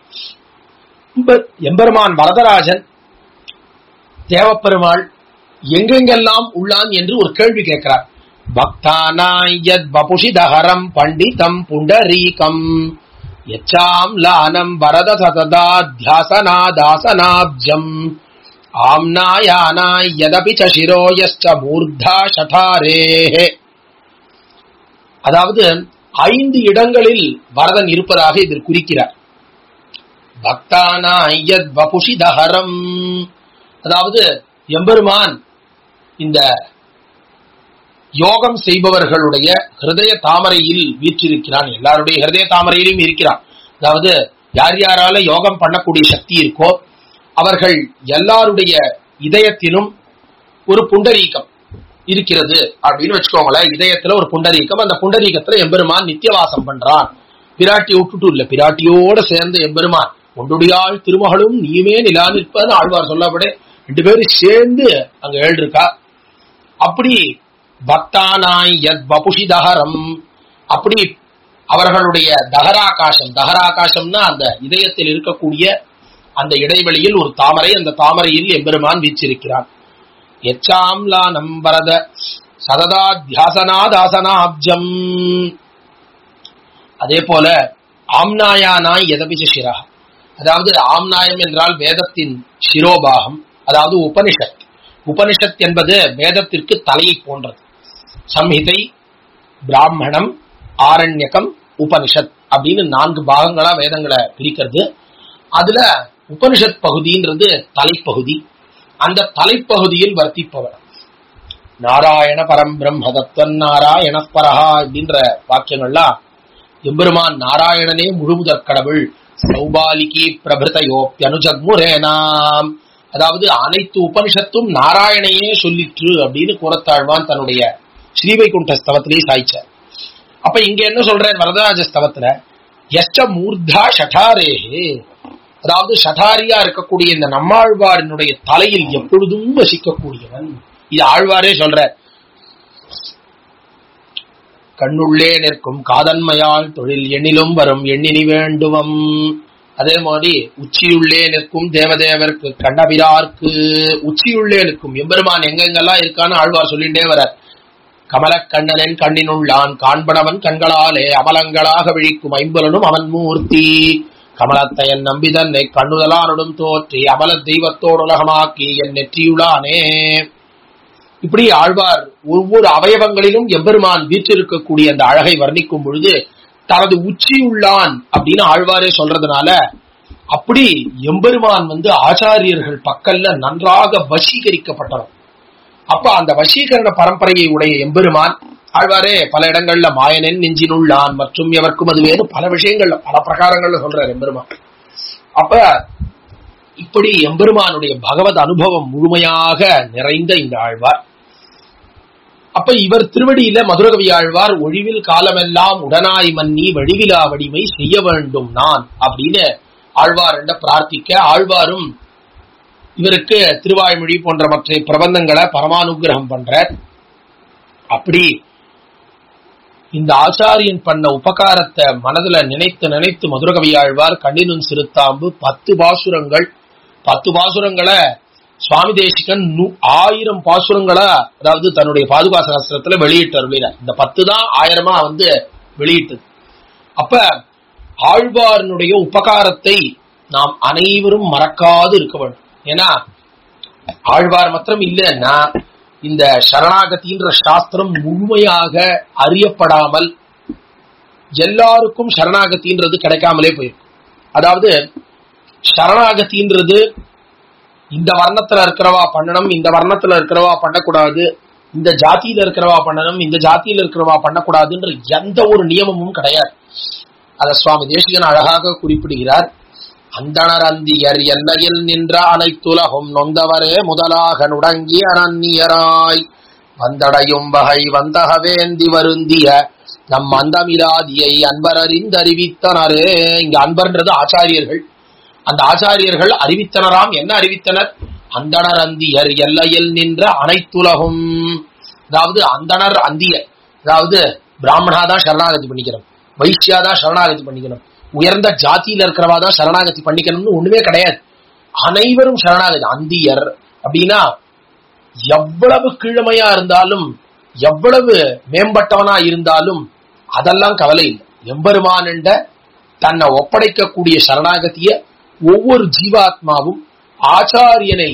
Speaker 1: எம்பெருமான் வரதராஜன் தேவப்பெருமாள் எங்கெங்கெல்லாம் உள்ளான் என்று ஒரு கேள்வி கேட்கிறார் பக்தானாயத் பபுஷிதஹரம் பண்டிதம் புண்டரீகம் யச்சாம் லானம் வரத சததா தியாசனாதாசனாப்ஜம் ஆம்னாயானாய் யதபி ச சிரோயஸ்ச மூர்தா ஷடாரேஹே அதாவது ஐந்து இடங்களில் வரதன் இருப்பதாக இதில் குறிக்கிறார் பக்தானாயத் வபுஷிதஹரம் அதாவது எம்பெருமான் இந்த யோகம் செய்பவர்களுடைய ஹிருதய தாமரையில் வீற்றிருக்கிறான் எல்லாருடைய ஹிருதய தாமரையிலும் இருக்கிறான் அதாவது யார் யாரால யோகம் பண்ணக்கூடிய சக்தி இருக்கோ அவர்கள் எல்லாருடைய இதயத்திலும் ஒரு புண்டரீகம் இருக்கிறது அப்படின்னு வச்சுக்கோங்களேன் இதயத்துல ஒரு புண்டரீகம் அந்த புண்டரீகத்துல எம்பெருமான் நித்தியவாசம் பண்றான் பிராட்டி விட்டுட்டு இல்ல பிராட்டியோட சேர்ந்த எம்பெருமான் ஒன்றுடையாள் திருமகளும் நீயுமே நிலா நிற்பன்னு ஆழ்வார் சொல்லப்பட ரெண்டு பேரும் சேர்ந்து அங்க எழுதிருக்கா அப்படி பக்தானாய் யத் பபுஷி தகரம் அப்படி அவர்களுடைய தகராகாசம் தகராகாசம்னா அந்த இதயத்தில் இருக்கக்கூடிய அந்த இடைவெளியில் ஒரு தாமரை அந்த தாமரையில் எம்பெருமான் வீச்சிருக்கிறான் எச்சாம்லா நம்பரத சததா தியாசனாதாசனாப்ஜம் அதே போல ஆம்னாயானாய் எதபிஜ சிரா அதாவது ஆம்நாயம் என்றால் வேதத்தின் சிரோபாகம் அதாவது உபனிஷத் உபனிஷத் என்பது வேதத்திற்கு தலையை போன்றது சம்ஹிதை பிராமணம் ஆரண்யகம் உபனிஷத் அப்படின்னு நான்கு பாகங்களா வேதங்களை பிரிக்கிறது அதுல உபனிஷத் பகுதின்றது தலைப்பகுதி அந்த தலைப்பகுதியில் வர்த்திப்பவர் நாராயண பரம் பிரம்ம தத்வன் நாராயண பரஹா அப்படின்ற வாக்கியங்கள்லாம் எம்பெருமான் நாராயணனே முழுமுதற் கடவுள் சௌபாலிகி பிரபிருதயோப்பியனுஜக்முரேனாம் அதாவது அனைத்து உபனிஷத்தும் நாராயணையே சொல்லிற்று அப்படின்னு கூறத்தாழ்வான் தன்னுடைய ஸ்ரீவைகுண்ட ஸ்தவத்திலேயே சாய்ச்சார் அப்ப இங்க என்ன சொல்றேன் வரதராஜ ஸ்தவத்துல எஷ்ட மூர்தா ஷட்டாரேஹே அதாவது ஷட்டாரியா இருக்கக்கூடிய இந்த நம்மாழ்வாரினுடைய தலையில் எப்பொழுதும் வசிக்கக்கூடியவன் இது ஆழ்வாரே சொல்ற கண்ணுள்ளே நிற்கும் காதன்மையால் தொழில் எண்ணிலும் வரும் எண்ணினி வேண்டுவம் அதே மாதிரி உச்சியுள்ளே நிற்கும் தேவதேவருக்கு கண்ணபிரார்க்கு உச்சியுள்ளே நிற்கும் எம்பெருமான் எங்கெங்கெல்லாம் இருக்கான்னு ஆழ்வார் சொல்லிட்டே வரார் கமலக்கண்ணனின் கண்ணினுள்ளான் காண்பனவன் கண்களாலே அமலங்களாக விழிக்கும் ஐம்பலனும் அவன் மூர்த்தி கமலத்தையன் நம்பி தன்னை கண்ணுதலானுடன் தோற்றி அமல தெய்வத்தோடு உலகமாக்கி என் நெற்றியுளானே இப்படி ஆழ்வார் ஒவ்வொரு அவயவங்களிலும் எம்பெருமான் வீற்றிருக்கக்கூடிய அந்த அழகை வர்ணிக்கும் பொழுது தனது உச்சி உள்ளான் அப்படின்னு ஆழ்வாரே சொல்றதுனால அப்படி எம்பெருமான் வந்து ஆச்சாரியர்கள் பக்கல்ல நன்றாக வசீகரிக்கப்பட்டவர் அப்ப அந்த வசீகரண பரம்பரையை உடைய எம்பெருமான் ஆழ்வாரே பல இடங்கள்ல மாயனன் நெஞ்சினுள்ளான் மற்றும் எவர்க்கும் அது வேறு பல விஷயங்கள்ல பல பிரகாரங்கள்ல சொல்றார் எம்பெருமான் அப்ப இப்படி எம்பெருமானுடைய பகவத் அனுபவம் முழுமையாக நிறைந்த இந்த ஆழ்வார் அப்ப இவர் திருவடியில மதுரகவி ஆழ்வார் ஒழிவில் காலமெல்லாம் உடனாய் மன்னி வழிவிலா வடிமை செய்ய வேண்டும் நான் அப்படின்னு ஆழ்வார் என்ற பிரார்த்திக்க ஆழ்வாரும் இவருக்கு திருவாய்மொழி போன்ற மற்ற பிரபந்தங்களை பரமானுகிரகம் பண்ற அப்படி இந்த ஆச்சாரியன் பண்ண உபகாரத்தை மனதுல நினைத்து நினைத்து மதுரகவி ஆழ்வார் கண்ணினும் சிறுத்தாம்பு பத்து பாசுரங்கள் பத்து பாசுரங்களை சுவாமி தேசிகன் ஆயிரம் பாசுரங்களா அதாவது தன்னுடைய பாதுகா சாஸ்திரத்துல வெளியிட்டு அருளினார் இந்த பத்து தான் ஆயிரமா வந்து வெளியிட்டது அப்ப ஆழ்வாரனுடைய உபகாரத்தை நாம் அனைவரும் மறக்காது இருக்க வேண்டும் ஏன்னா ஆழ்வார் மாத்திரம் இல்லைன்னா இந்த சரணாகதின்ற சாஸ்திரம் முழுமையாக அறியப்படாமல் எல்லாருக்கும் சரணாகதின்றது கிடைக்காமலே போயிருக்கும் அதாவது சரணாகதின்றது இந்த வர்ணத்துல இருக்கிறவா பண்ணணும் இந்த வர்ணத்துல இருக்கிறவா பண்ணக்கூடாது இந்த ஜாதியில இருக்கிறவா பண்ணணும் இந்த ஜாதியில இருக்கிறவா பண்ணக்கூடாதுன்ற எந்த ஒரு நியமமும் கிடையாது அத சுவாமி தேசிகன் அழகாக குறிப்பிடுகிறார் அந்தணர் அந்தியர் எல்லையில் நின்ற அனைத்துலகும் நொந்தவரே முதலாக நுடங்கி அனன்னியராய் வந்தடையும் வகை வந்தகவேந்தி வருந்திய நம் அந்தமிலாதியை அன்பர் அறிந்தறிவித்தனரே இங்க அன்பர்ன்றது ஆச்சாரியர்கள் அந்த ஆச்சாரியர்கள் அறிவித்தனராம் என்ன அறிவித்தனர் அந்தணர் அந்தியர் எல்லையில் நின்ற அனைத்துலகும் அதாவது அந்தணர் அந்தியர் அதாவது பிராமணா தான் சரணாகதி பண்ணிக்கணும் வைசியா தான் சரணாகதி பண்ணிக்கணும் உயர்ந்த ஜாதியில இருக்கிறவா தான் சரணாகதி பண்ணிக்கணும்னு ஒண்ணுமே கிடையாது அனைவரும் சரணாகதி அந்தியர் அப்படின்னா எவ்வளவு கீழமையா இருந்தாலும் எவ்வளவு மேம்பட்டவனா இருந்தாலும் அதெல்லாம் கவலை இல்லை எம்பெருமான் என்ற தன்னை ஒப்படைக்கக்கூடிய சரணாகதிய ஒவ்வொரு ஜீவாத்மாவும் ஆச்சாரியனை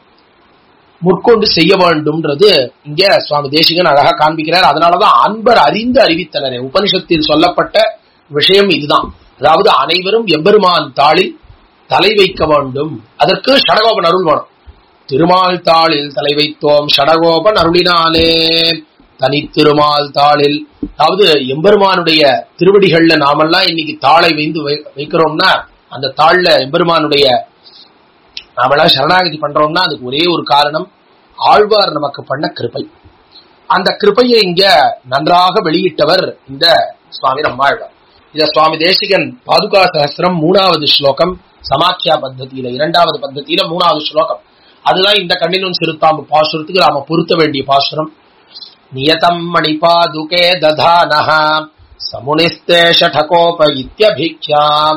Speaker 1: முற்கொண்டு செய்ய வேண்டும்ன்றது இங்க சுவாமி தேசிகன் அழகா காண்பிக்கிறார் அதனாலதான் அன்பர் அறிந்து அறிவித்தனரே உபனிஷத்தில் சொல்லப்பட்ட விஷயம் இதுதான் அதாவது அனைவரும் எம்பெருமான் தாளில் தலை வைக்க வேண்டும் அதற்கு ஷடகோபன் அருள் வேணும் திருமால் தாளில் தலை வைத்தோம் ஷடகோபன் அருளினாலே தனித்திருமால் தாளில் அதாவது எம்பெருமானுடைய திருவடிகள்ல நாமெல்லாம் இன்னைக்கு தாளை வைந்து வைக்கிறோம்னா அந்த தாள்ல எம்பெருமானுடைய நாமெல்லாம் சரணாகதி பண்றோம்னா அதுக்கு ஒரே ஒரு காரணம் ஆழ்வார் நமக்கு பண்ண கிருபை அந்த கிருபையை இங்க நன்றாக வெளியிட்டவர் இந்த சுவாமி நம்மாழ்வார் இத சுவாமி தேசிகன் பாதுகா சகசிரம் மூணாவது ஸ்லோகம் சமாக்கியா பத்ததியில இரண்டாவது பத்ததியில மூணாவது ஸ்லோகம் அதுதான் இந்த கண்ணிலும் சிறுத்தாம்பு பாசுரத்துக்கு நாம பொருத்த வேண்டிய பாசுரம் நியதம் மணிபாதுகே ததானஹ சமுனிஸ்தே ஷடகோப இத்தியபிக்ஷாம்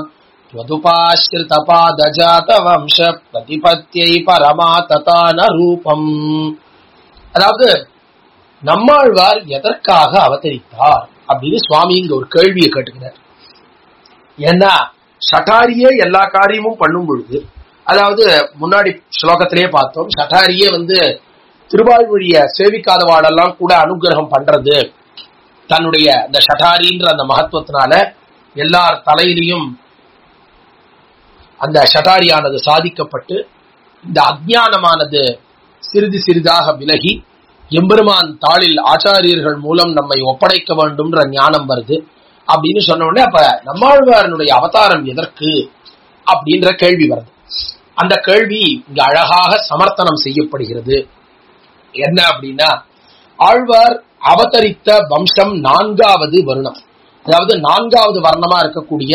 Speaker 1: त्वदुपाश्रितपादजात वंश प्रतिपत्यै பரமா ததான ரூபம் அதாவது நம்மாழ்வார் எதற்காக அவதரித்தார் அப்படின்னு சுவாமி இங்க ஒரு கேள்வியை கேட்டுக்கிறார் ஏன்னா ஷட்டாரியே எல்லா காரியமும் பண்ணும் பொழுது அதாவது முன்னாடி ஸ்லோகத்திலேயே பார்த்தோம் ஷட்டாரியே வந்து திருவாழ்மொழிய சேவிக்காதவாடெல்லாம் கூட அனுகிரகம் பண்றது தன்னுடைய இந்த ஷட்டாரின்ற அந்த மகத்துவத்தினால எல்லார் தலையிலையும் அந்த ஷட்டாரியானது சாதிக்கப்பட்டு இந்த அஜ்ஞானமானது சிறிது சிறிதாக விலகி எம்பெருமான் தாளில் ஆச்சாரியர்கள் மூலம் நம்மை ஒப்படைக்க வேண்டும்ன்ற ஞானம் வருது அப்படின்னு சொன்ன உடனே அப்ப நம்மாழ்வாரனுடைய அவதாரம் எதற்கு அப்படின்ற கேள்வி வருது அந்த கேள்வி இங்க அழகாக சமர்த்தனம் செய்யப்படுகிறது என்ன அப்படின்னா ஆழ்வார் அவதரித்த வம்சம் நான்காவது வருணம் அதாவது நான்காவது வர்ணமா இருக்கக்கூடிய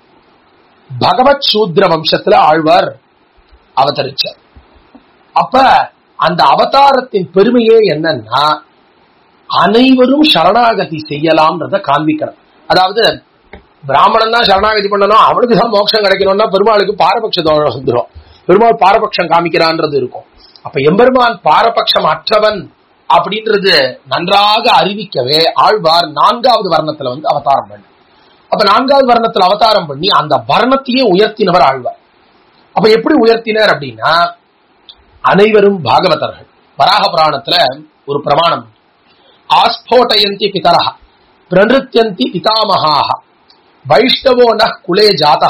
Speaker 1: பகவத் சூத்ர வம்சத்துல ஆழ்வார் அவதரிச்சார் அப்ப அந்த அவதாரத்தின் பெருமையே என்னன்னா அனைவரும் சரணாகதி செய்யலாம்ன்றத காண்பிக்கிறார் அதாவது பிராமணன் தான் சரணாகதி பண்ணணும் அவனுக்கு தான் மோட்சம் கிடைக்கணும்னா பெருமாளுக்கு பாரபட்ச தோஷம் வந்துடும் பெருமாள் பாரபட்சம் காமிக்கிறான்றது இருக்கும் அப்ப எம்பெருமான் பாரபட்சம் அற்றவன் அப்படின்றது நன்றாக அறிவிக்கவே ஆழ்வார் நான்காவது வர்ணத்துல வந்து அவதாரம் பண்ணி அப்ப நான்காவது வர்ணத்துல அவதாரம் பண்ணி அந்த வர்ணத்தையே உயர்த்தினவர் ஆழ்வார் அப்ப எப்படி உயர்த்தினர் அப்படின்னா அனைவரும் பாகவதர்கள் வராக புராணத்துல ஒரு பிரமாணம் ஆஸ்போட்டயந்தி பிதரஹ பிரநிருத்தியந்தி பிதாமகாக வைஷ்ணவோ ந குலே ஜாதா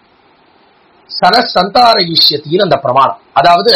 Speaker 1: சன சந்தாரயிஷ்யத்தின்னு அந்த பிரமாணம் அதாவது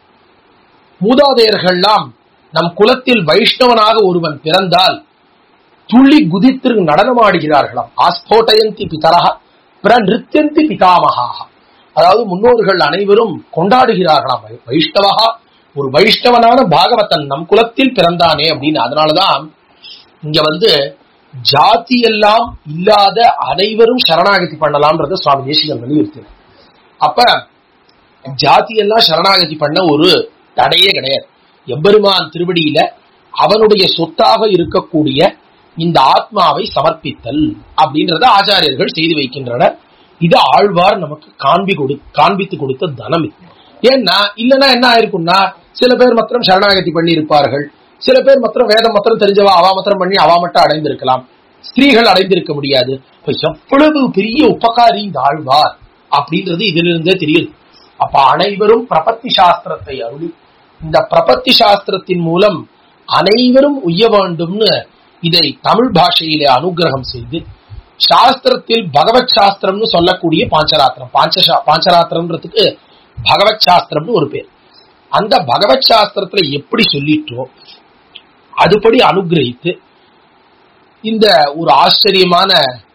Speaker 1: மூதாதையர்கள்லாம் நம் குலத்தில் வைஷ்ணவனாக ஒருவன் பிறந்தால் துள்ளி குதித்து நடனமாடுகிறார்களாம் ஆஸ்போட்டயந்தி பிதரஹ பிரநிருத்தியந்தி பிதாமகாக அதாவது முன்னோர்கள் அனைவரும் கொண்டாடுகிறார்களாம் வைஷ்ணவகா ஒரு வைஷ்ணவனான பாகவதன் நம் குலத்தில் பிறந்தானே அப்படின்னு அதனாலதான் இங்க வந்து ஜாதி எல்லாம் இல்லாத அனைவரும் சரணாகதி பண்ணலாம்ன்றத சுவாமி தேசிகன் வலியுறுத்தினார் அப்ப ஜாதி எல்லாம் சரணாகதி பண்ண ஒரு தடையே கிடையாது எம்பெருமான் திருவடியில அவனுடைய சொத்தாக இருக்கக்கூடிய இந்த ஆத்மாவை சமர்ப்பித்தல் அப்படின்றத ஆச்சாரியர்கள் செய்து வைக்கின்றனர் இது ஆழ்வார் நமக்கு காண்பி கொடு காண்பித்து கொடுத்த தனம் இது ஏன்னா இல்லைன்னா என்ன ஆயிருக்கும்னா சில பேர் மாத்திரம் சரணாகதி பண்ணி இருப்பார்கள் சில பேர் மாத்திரம் வேதம் மாத்திரம் தெரிஞ்சவா அவா மாத்திரம் பண்ணி அவா மட்டும் அடைந்திருக்கலாம் ஸ்திரீகள் அடைந்திருக்க முடியாது இப்ப எவ்வளவு பெரிய உபகாரி இந்த ஆழ்வார் அப்படின்றது இதிலிருந்தே தெரியுது அப்ப அனைவரும் பிரபத்தி சாஸ்திரத்தை அருளி இந்த பிரபத்தி சாஸ்திரத்தின் மூலம் அனைவரும் உய்ய வேண்டும்னு இதை தமிழ் பாஷையிலே அனுகிரகம் செய்து சாஸ்திரத்தில் பகவத் சாஸ்திரம்னு சொல்லக்கூடிய பாஞ்சராத்திரம் பாஞ்ச பாஞ்சராத்திரம்ன்றதுக்கு பகவத் சாஸ்திரம்னு ஒரு பேர் அந்த பகவத் சாஸ்திரத்துல எப்படி சொல்லிட்டோ அதுபடி அனுகிரகித்து இந்த ஒரு ஆச்சரியமான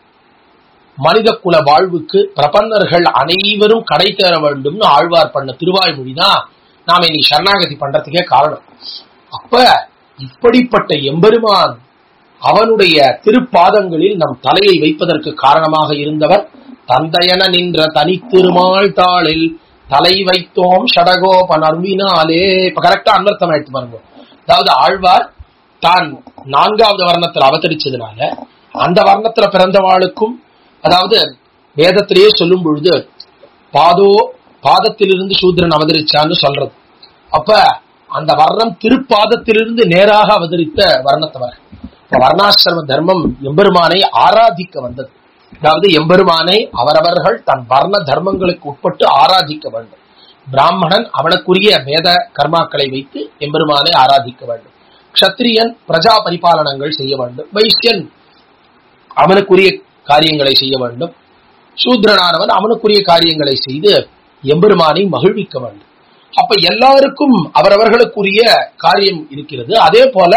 Speaker 1: மனித குல வாழ்வுக்கு பிரபன்னர்கள் அனைவரும் கடை தேர வேண்டும்னு ஆழ்வார் பண்ண திருவாய்மொழிதான் நாம இனி சரணாகதி பண்றதுக்கே காரணம் அப்ப இப்படிப்பட்ட எம்பெருமான் அவனுடைய திருப்பாதங்களில் நம் தலையை வைப்பதற்கு காரணமாக இருந்தவர் தந்தையன நின்ற தனித்திருமாள் தாளில் தலை வைத்தோம் ஷடகோபன் அருவினாலே இப்ப கரெக்டா அன்வர்த்தம் எடுத்து பாருங்க அதாவது ஆழ்வார் தான் நான்காவது வர்ணத்தில் அவதரிச்சதுனால அந்த வர்ணத்துல பிறந்தவாளுக்கும் அதாவது வேதத்திலேயே சொல்லும் பொழுது பாதோ பாதத்திலிருந்து சூத்ரன் அவதரிச்சான்னு சொல்றது அப்ப அந்த வர்ணம் திருப்பாதத்திலிருந்து நேராக அவதரித்த வர்ணத்தவர் இப்ப வர்ணாசிரம தர்மம் எம்பெருமானை ஆராதிக்க வந்தது அதாவது எம்பெருமானை அவரவர்கள் தன் வர்ண தர்மங்களுக்கு உட்பட்டு ஆராதிக்க வேண்டும் பிராமணன் அவனுக்குரிய வேத கர்மாக்களை வைத்து எம்பெருமானை ஆராதிக்க வேண்டும் க்ஷத்திரியன் பிரஜா பரிபாலனங்கள் செய்ய வேண்டும் வைசியன் அவனுக்குரிய காரியங்களை செய்ய வேண்டும் சூத்ரனானவன் அவனுக்குரிய காரியங்களை செய்து எம்பெருமானை மகிழ்விக்க வேண்டும் அப்ப எல்லாருக்கும் அவரவர்களுக்குரிய காரியம் இருக்கிறது அதே போல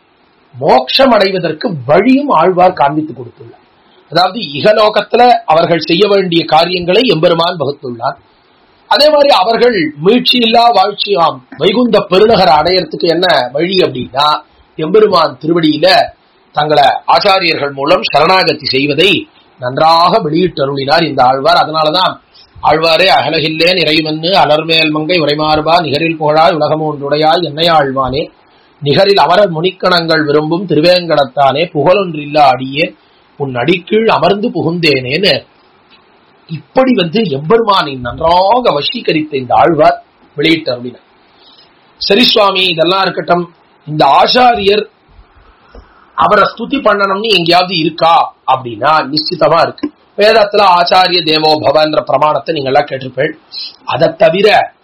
Speaker 1: மோட்சம் அடைவதற்கு வழியும் ஆழ்வார் காண்பித்து கொடுத்துள்ளார் அதாவது இகலோகத்துல அவர்கள் செய்ய வேண்டிய காரியங்களை எம்பெருமான் வகுத்துள்ளார் அதே மாதிரி அவர்கள் மீழ்ச்சி இல்லா வாழ்ச்சியாம் வைகுந்த பெருநகர் அடையறதுக்கு என்ன வழி அப்படின்னா எம்பெருமான் திருவடியில தங்களை ஆச்சாரியர்கள் மூலம் சரணாகதி செய்வதை நன்றாக வெளியிட்டருளினார் இந்த ஆழ்வார் அதனாலதான் ஆழ்வாரே அகலகில்லேன் இறைவன்னு அலர்மேல் மங்கை உரைமாறுபா நிகரில் புகழாய் உலகம் ஒன்றுடையாய் என்னை ஆழ்வானே நிகரில் அமரர் முனிக்கணங்கள் விரும்பும் திருவேங்கடத்தானே புகழொன்றில்லா அடியே உன் அடிக்கீழ் அமர்ந்து புகுந்தேனேன்னு இப்படி வந்து எம்பெருமானை நன்றாக வசீகரித்த இந்த ஆழ்வார் வெளியிட்டு அருளினார் சரி சுவாமி இதெல்லாம் இருக்கட்டும் இந்த ஆச்சாரியர் அவரை ஸ்துதி பண்ணணும்னு எங்கேயாவது இருக்கா அப்படின்னா நிச்சிதமா இருக்கு வேதத்துல ஆச்சாரிய தேவோ பவன்ற பிரமாணத்தை நீங்க எல்லாம் கேட்டிருப்பேன் அதை தவிர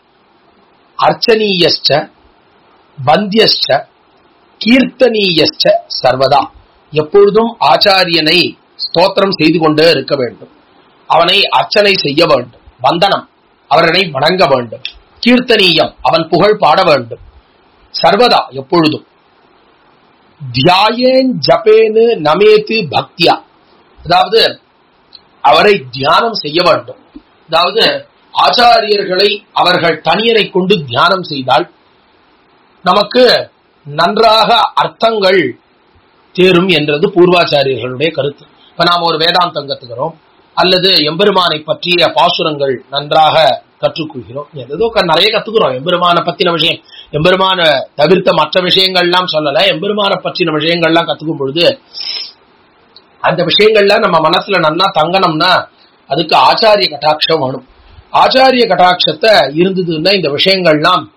Speaker 1: அர்ச்சனீயஸ்ட வந்தியஸ்ட கீர்த்தனீயஸ்ட சர்வதா எப்பொழுதும் ஆச்சாரியனை ஸ்தோத்திரம் செய்து கொண்டே இருக்க வேண்டும் அவனை அர்ச்சனை செய்ய வேண்டும் வந்தனம் அவர்களை வணங்க வேண்டும் கீர்த்தனீயம் அவன் புகழ் பாட வேண்டும் சர்வதா எப்பொழுதும் தியாயேன் ஜபேனு நமேத்து பக்தியா அதாவது அவரை தியானம் செய்ய வேண்டும் அதாவது ஆச்சாரியர்களை அவர்கள் தனியரை கொண்டு தியானம் செய்தால் நமக்கு நன்றாக அர்த்தங்கள் தேரும் என்றது பூர்வாச்சாரியர்களுடைய கருத்து இப்ப நாம ஒரு வேதாந்தம் கத்துக்கிறோம் அல்லது எம்பெருமானை பற்றிய பாசுரங்கள் நன்றாக கற்றுக்கொள்கிறோம் ஏதோ க- நிறைய கத்துக்கிறோம் எம்பெருமானை பத்தின விஷயம் எம்பெருமான தவிர்த்த மற்ற விஷயங்கள்லாம் சொல்லல எம்பெருமானை பற்றின விஷயங்கள்லாம் கத்துக்கும் பொழுது அந்த விஷயங்கள்ல நம்ம மனசுல நன்னா தங்கணும்னா அதுக்கு ஆச்சாரிய கட்டாட்சம் வேணும் ஆச்சாரிய கட்டாட்சத்தை இருந்ததுன்னா இந்த விஷயங்கள்லாம்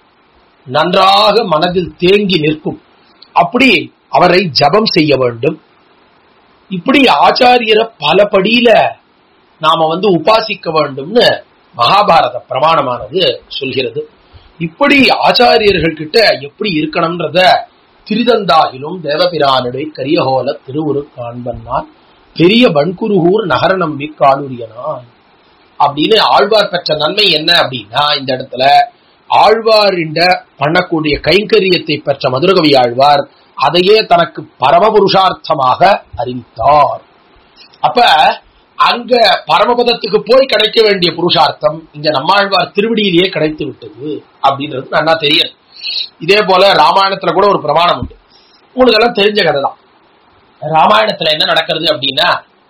Speaker 1: நன்றாக மனதில் தேங்கி நிற்கும் அப்படி அவரை ஜபம் செய்ய வேண்டும் இப்படி ஆச்சாரியரை பல படியில நாம வந்து உபாசிக்க வேண்டும்னு மகாபாரத பிரமாணமானது சொல்கிறது இப்படி ஆச்சாரியர்கள் கிட்ட எப்படி இருக்கணும்ன்றத திருதந்தாகிலும் தேவபிரானுடைய கரியஹோல திருவுரு காண்பன்னான் பெரிய வன்குருகூர் நகர நம்பி காலுரியனான் அப்படின்னு ஆழ்வார் பெற்ற நன்மை என்ன அப்படின்னா இந்த இடத்துல ஆழ்வாரிண்ட பண்ணக்கூடிய கைங்கரியத்தை பெற்ற மதுரகவி ஆழ்வார் அதையே தனக்கு பரமபுருஷார்த்தமாக அறிவித்தார் அப்ப அங்க பரமபதத்துக்கு போய் கிடைக்க வேண்டிய புருஷார்த்தம் இங்க நம்மாழ்வார் திருவடியிலேயே கிடைத்து விட்டது அப்படின்றது நல்லா தெரியும் இதே போல ராமாயணத்துல கூட ஒரு பிரமாணம் உண்டு உங்களுக்கு எல்லாம் தெரிஞ்ச கதை தான் ராமாயணத்துல என்ன நடக்கிறது அப்படின்னா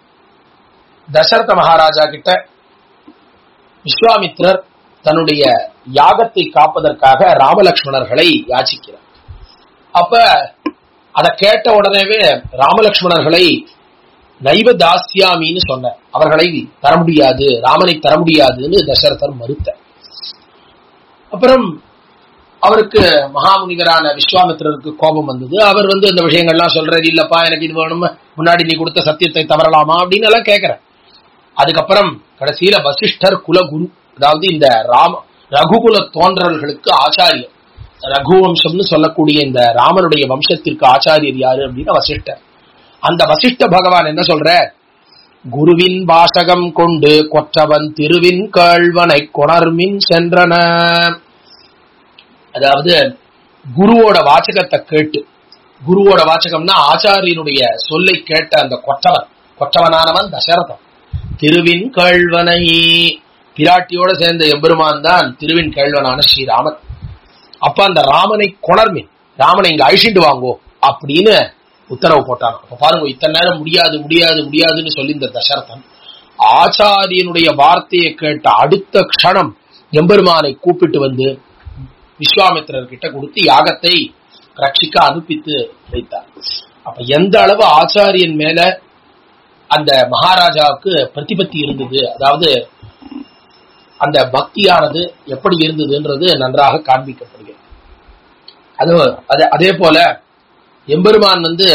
Speaker 1: தசரத மகாராஜா கிட்ட விஸ்வாமித்ரர் தன்னுடைய யாகத்தை காப்பதற்காக ராமலக்ஷ்மணர்களை யாச்சிக்கிறார் அப்ப அத கேட்ட உடனேவே ராமலக்ஷ்மணர்களை நைவ தாஸ்யாமின்னு சொன்னார் அவர்களை தர முடியாது ராமனை தர முடியாதுன்னு தசரதர் மறுத்தார் அப்புறம் அவருக்கு மகாமுனிவரான விஸ்வாமித்திரருக்கு கோபம் வந்தது அவர் வந்து இந்த விஷயங்கள்லாம் சொல்றாரு இல்லப்பா எனக்கு இது வேணும் முன்னாடி நீ கொடுத்த சத்தியத்தை தவறலாமா அப்படின்னு எல்லாம் கேட்கிறேன் அதுக்கப்புறம் கடைசியில வசிஷ்டர் குலகுரு அதாவது இந்த ராம ரகுகுல தோன்றல்களுக்கு ஆச்சாரியர் ரகுவம்சம்னு சொல்லக்கூடிய இந்த ராமனுடைய வம்சத்திற்கு ஆச்சாரியர் யாரு அப்படின்னா வசிஷ்டர் அந்த வசிஷ்ட பகவான் என்ன சொல்ற குருவின் வாசகம் கொண்டு கொற்றவன் திருவின் கேழ்வனை கொணர்மின் சென்றன அதாவது குருவோட வாசகத்தை கேட்டு குருவோட வாசகம்னா ஆச்சாரியனுடைய சொல்லை கேட்ட அந்த கொற்றவன் கொற்றவனானவன் தசரதன் திருவின் கேழ்வனை பிராட்டியோட சேர்ந்த எம்பெருமான் தான் திருவின் கேழ்வனான ஸ்ரீராமன் அப்ப அந்த ராமனை கொணர்மின் ராமனை இங்க அழிச்சிட்டு வாங்கோ அப்படின்னு உத்தரவு போட்டான் அப்ப பாருங்க இத்தனை நேரம் முடியாது முடியாது முடியாதுன்னு சொல்லி இந்த தசரதன் ஆச்சாரியனுடைய வார்த்தையை கேட்ட அடுத்த க்ஷணம் எம்பெருமானை கூப்பிட்டு வந்து விஸ்வாமித்திரர் கிட்ட கொடுத்து யாகத்தை ரட்சிக்க அனுப்பித்து வைத்தார் அப்ப எந்த அளவு ஆச்சாரியன் மேல அந்த மகாராஜாவுக்கு பிரதிபத்தி இருந்தது அதாவது அந்த பக்தியானது எப்படி இருந்ததுன்றது நன்றாக காண்பிக்கப்படுகிறது அது அது- அதே போல எம்பெருமான் வந்து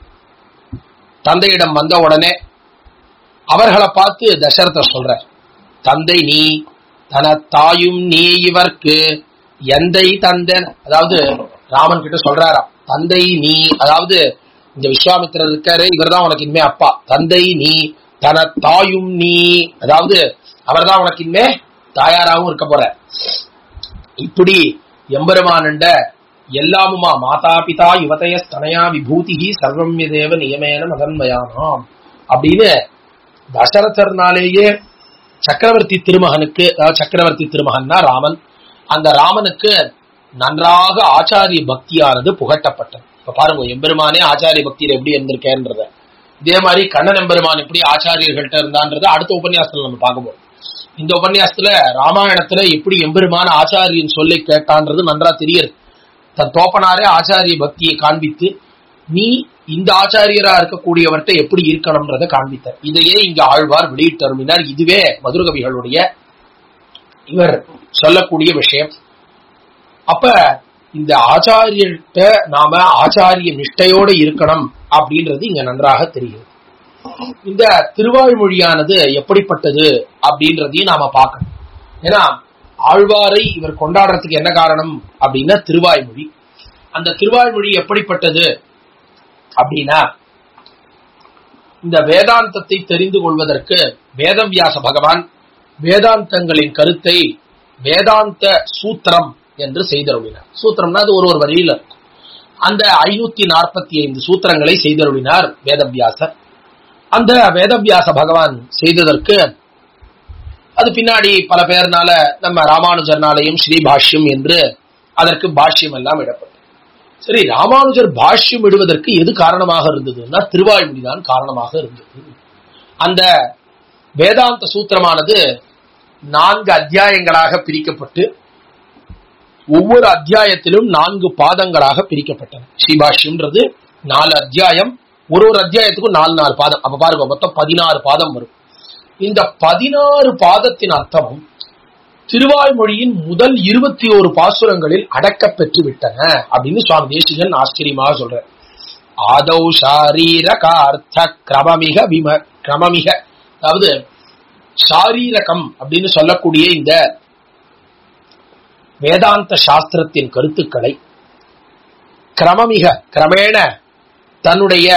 Speaker 1: தந்தையிடம் வந்த உடனே அவர்களை பார்த்து தசரதர் சொல்றார் தந்தை நீ தன தாயும் நீ இவர்க்கு எந்தை தந்தன் அதாவது ராமன் கிட்ட சொல்றாராம் தந்தை நீ அதாவது இந்த விஸ்வாமித்திரர் இருக்காரு இவர்தான் உனக்கு இனிமே அப்பா தந்தை நீ தன தாயும் நீ அதாவது அவர்தான் உனக்கு இனிமே தாயாராவும் இருக்க போற இப்படி எம்பெருமானண்ட எல்லாமுமா மாதா பிதா யுவதய ஸ்தனயா விபூதிஹி சர்வம்யதேவ நியமேன மதன்மயானாம் அப்படின்னு தசரதர்னாலேயே சக்கரவர்த்தி திருமகனுக்கு அதாவது சக்கரவர்த்தி திருமகன்னா ராமன் அந்த ராமனுக்கு நன்றாக ஆச்சாரிய பக்தியானது புகட்டப்பட்டது இப்ப பாருங்க எம்பெருமானே ஆச்சாரிய பக்தியில எப்படி இருந்திருக்கேன்றத இதே மாதிரி கண்ணன் எம்பெருமான் எப்படி ஆச்சாரியர்கள்ட்ட இருந்தான்றத அடுத்த உபன்யாசத்துல நம்ம பார்க்க போறோம் இந்த உபன்யாசத்துல ராமாயணத்துல எப்படி எம்பெருமான ஆச்சாரியன் சொல்லை கேட்டான்றது நன்றா தெரியுது தன் தோப்பனாரே ஆச்சாரிய பக்தியை காண்பித்து நீ இந்த ஆச்சாரியரா இருக்கக்கூடியவர்கிட்ட எப்படி இருக்கணும்ன்றத காண்பித்தார் இதையே இங்க ஆழ்வார் வெளியிட்டு அருளினார் இதுவே மதுரகவிகளுடைய இவர் சொல்லக்கூடிய விஷயம் அப்ப இந்த ஆச்சாரியர்கிட்ட நாம ஆச்சாரிய நிஷ்டையோட இருக்கணும் அப்படின்றது இங்க நன்றாக தெரியும் இந்த திருவாய்மொழியானது எப்படிப்பட்டது அப்படின்றதையும் நாம பார்க்கணும் ஏன்னா ஆழ்வாரை இவர் கொண்டாடுறதுக்கு என்ன காரணம் அப்படின்னா திருவாய்மொழி அந்த திருவாய்மொழி எப்படிப்பட்டது அப்படின்னா இந்த வேதாந்தத்தை தெரிந்து கொள்வதற்கு வேதவியாச பகவான் வேதாந்தங்களின் கருத்தை வேதாந்த சூத்திரம் என்று செய்தருளினார் சூத்திரம்னா அது ஒரு ஒரு வரியில இருக்கும் அந்த ஐநூத்தி நாற்பத்தி ஐந்து சூத்திரங்களை செய்தருளினார் வேதவியாசர் அந்த வேதவியாச பகவான் செய்ததற்கு அது பின்னாடி பல பேர்னால நம்ம ராமானுஜர்னாலையும் ஸ்ரீபாஷ்யம் என்று அதற்கு பாஷ்யம் எல்லாம் இடப்பட்டது சரி ராமானுஜர் பாஷ்யம் இடுவதற்கு எது காரணமாக இருந்ததுன்னா திருவாய்மொழிதான் காரணமாக இருந்தது அந்த வேதாந்த சூத்திரமானது நான்கு அத்தியாயங்களாக பிரிக்கப்பட்டு ஒவ்வொரு அத்தியாயத்திலும் நான்கு பாதங்களாக பிரிக்கப்பட்டன ஸ்ரீபாஷ்யம்ன்றது நாலு அத்தியாயம் ஒரு ஒரு அத்தியாயத்துக்கும் நாலு நாலு பாதம் அப்ப பாருங்க மொத்தம் பதினாறு பாதம் வரும் இந்த பதினாறு பாதத்தின் அர்த்தமும் திருவாய்மொழியின் முதல் இருபத்தி ஓரு பாசுரங்களில் அடக்கப் பெற்று விட்டன அப்படின்னு சுவாமி தேசிகன் ஆச்சரியமாக சொல்ற ஆதௌ சாரீரகார்த்த கிரமமிக விம கிரமமிக அதாவது சாரீரகம் அப்படின்னு சொல்லக்கூடிய இந்த வேதாந்த சாஸ்திரத்தின் கருத்துக்களை கிரமமிக கிரமேண தன்னுடைய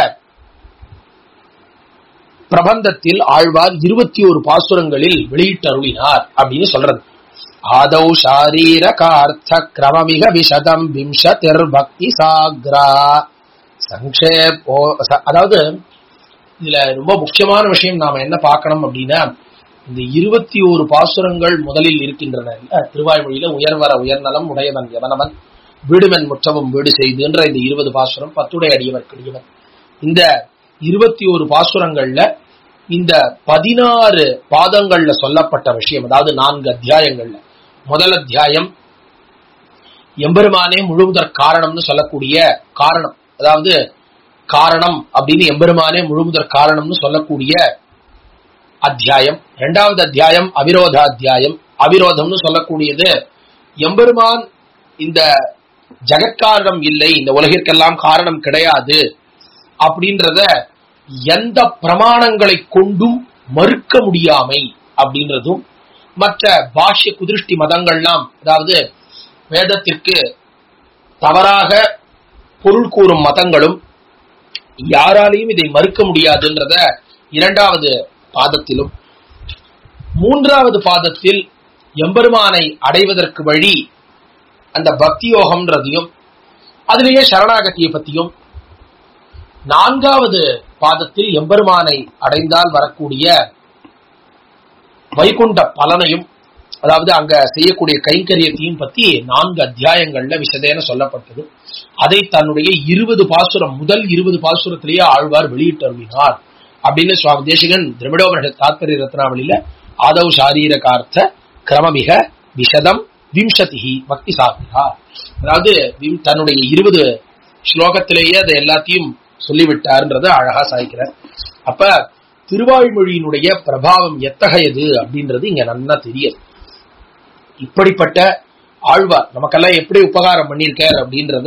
Speaker 1: பிரபந்தத்தில் ஆழ்வார் இருபத்தி ஒரு பாசுரங்களில் வெளியிட்டருளினார் அப்படின்னு சொல்றது ஆதௌ சாரீரகார்த்த கிரமமிக விஷதம் விம்சதிர் பக்தி சாக்ரா சங்கேபோ அதாவது இதுல ரொம்ப முக்கியமான விஷயம் நாம என்ன பார்க்கணும் அப்படின்னா இந்த இருபத்தி ஒரு பாசுரங்கள் முதலில் இருக்கின்றன திருவாய்மொழியில உயர்வர உயர்நலம் உடையவன் எவனவன் வீடுமன் முற்றமும் வீடு செய்துன்ற இந்த இருபது பாசுரம் பத்துடைய அடியவர்க்கடியவன் இந்த இருபத்தி ஒரு பாசுரங்கள்ல இந்த பதினாறு பாதங்கள்ல சொல்லப்பட்ட விஷயம் அதாவது நான்கு அத்தியாயங்கள்ல முதல் அத்தியாயம் எம்பெருமானே முழுமுதற் காரணம்னு சொல்லக்கூடிய காரணம் அதாவது காரணம் அப்படின்னு எம்பெருமானே முழுமுதற் காரணம்னு சொல்லக்கூடிய அத்தியாயம் இரண்டாவது அத்தியாயம் அவிரோத அத்தியாயம் அவிரோதம்னு சொல்லக்கூடியது எம்பெருமான் இந்த ஜெகத்காரணம் இல்லை இந்த உலகிற்கெல்லாம் காரணம் கிடையாது அப்படின்றத எந்த பிரமாணங்களை கொண்டும் மறுக்க முடியாமை அப்படின்றதும் மற்ற பாஷ்ய குதிருஷ்டி மதங்கள்லாம் அதாவது வேதத்திற்கு தவறாக பொருள் கூறும் மதங்களும் யாராலையும் இதை மறுக்க முடியாதுன்றத இரண்டாவது பாதத்திலும் மூன்றாவது பாதத்தில் எம்பெருமானை அடைவதற்கு வழி அந்த பக்தி யோகம்ன்றதையும் அதிலேயே சரணாகதியை பத்தியும் நான்காவது பாதத்தில் எம்பெருமானை அடைந்தால் வரக்கூடிய வைகுண்ட பலனையும் அதாவது அங்க செய்யக்கூடிய கைங்கரியத்தையும் பத்தி நான்கு அத்தியாயங்கள்ல விசதேன சொல்லப்பட்டது அதை தன்னுடைய இருபது பாசுரம் முதல் இருபது பாசுரத்திலேயே ஆழ்வார் வெளியிட்டருளினார் அப்படின்னு சுவாமி தேசிகன் திரவிடோபனிஷ தாத்பரிய ரத்னாவளியில ஆதவ் சாரீரகார்த்த கிரமமிக விஷதம் விம்சதிஹி பக்தி சாத்திரா அதாவது தன்னுடைய இருபது ஸ்லோகத்திலேயே அதை எல்லாத்தையும் சொல்லிவிட்டார்ன்றத அழகா சாய்க்கிறார் அப்ப திருவாய்மொழியினுடைய பிரபாவம் எத்தகையது அப்படின்றது இங்க நல்லா தெரியுது இப்படிப்பட்ட ஆழ்வார் நமக்கெல்லாம் எப்படி உபகாரம் பண்ணியிருக்கார் அப்படின்றத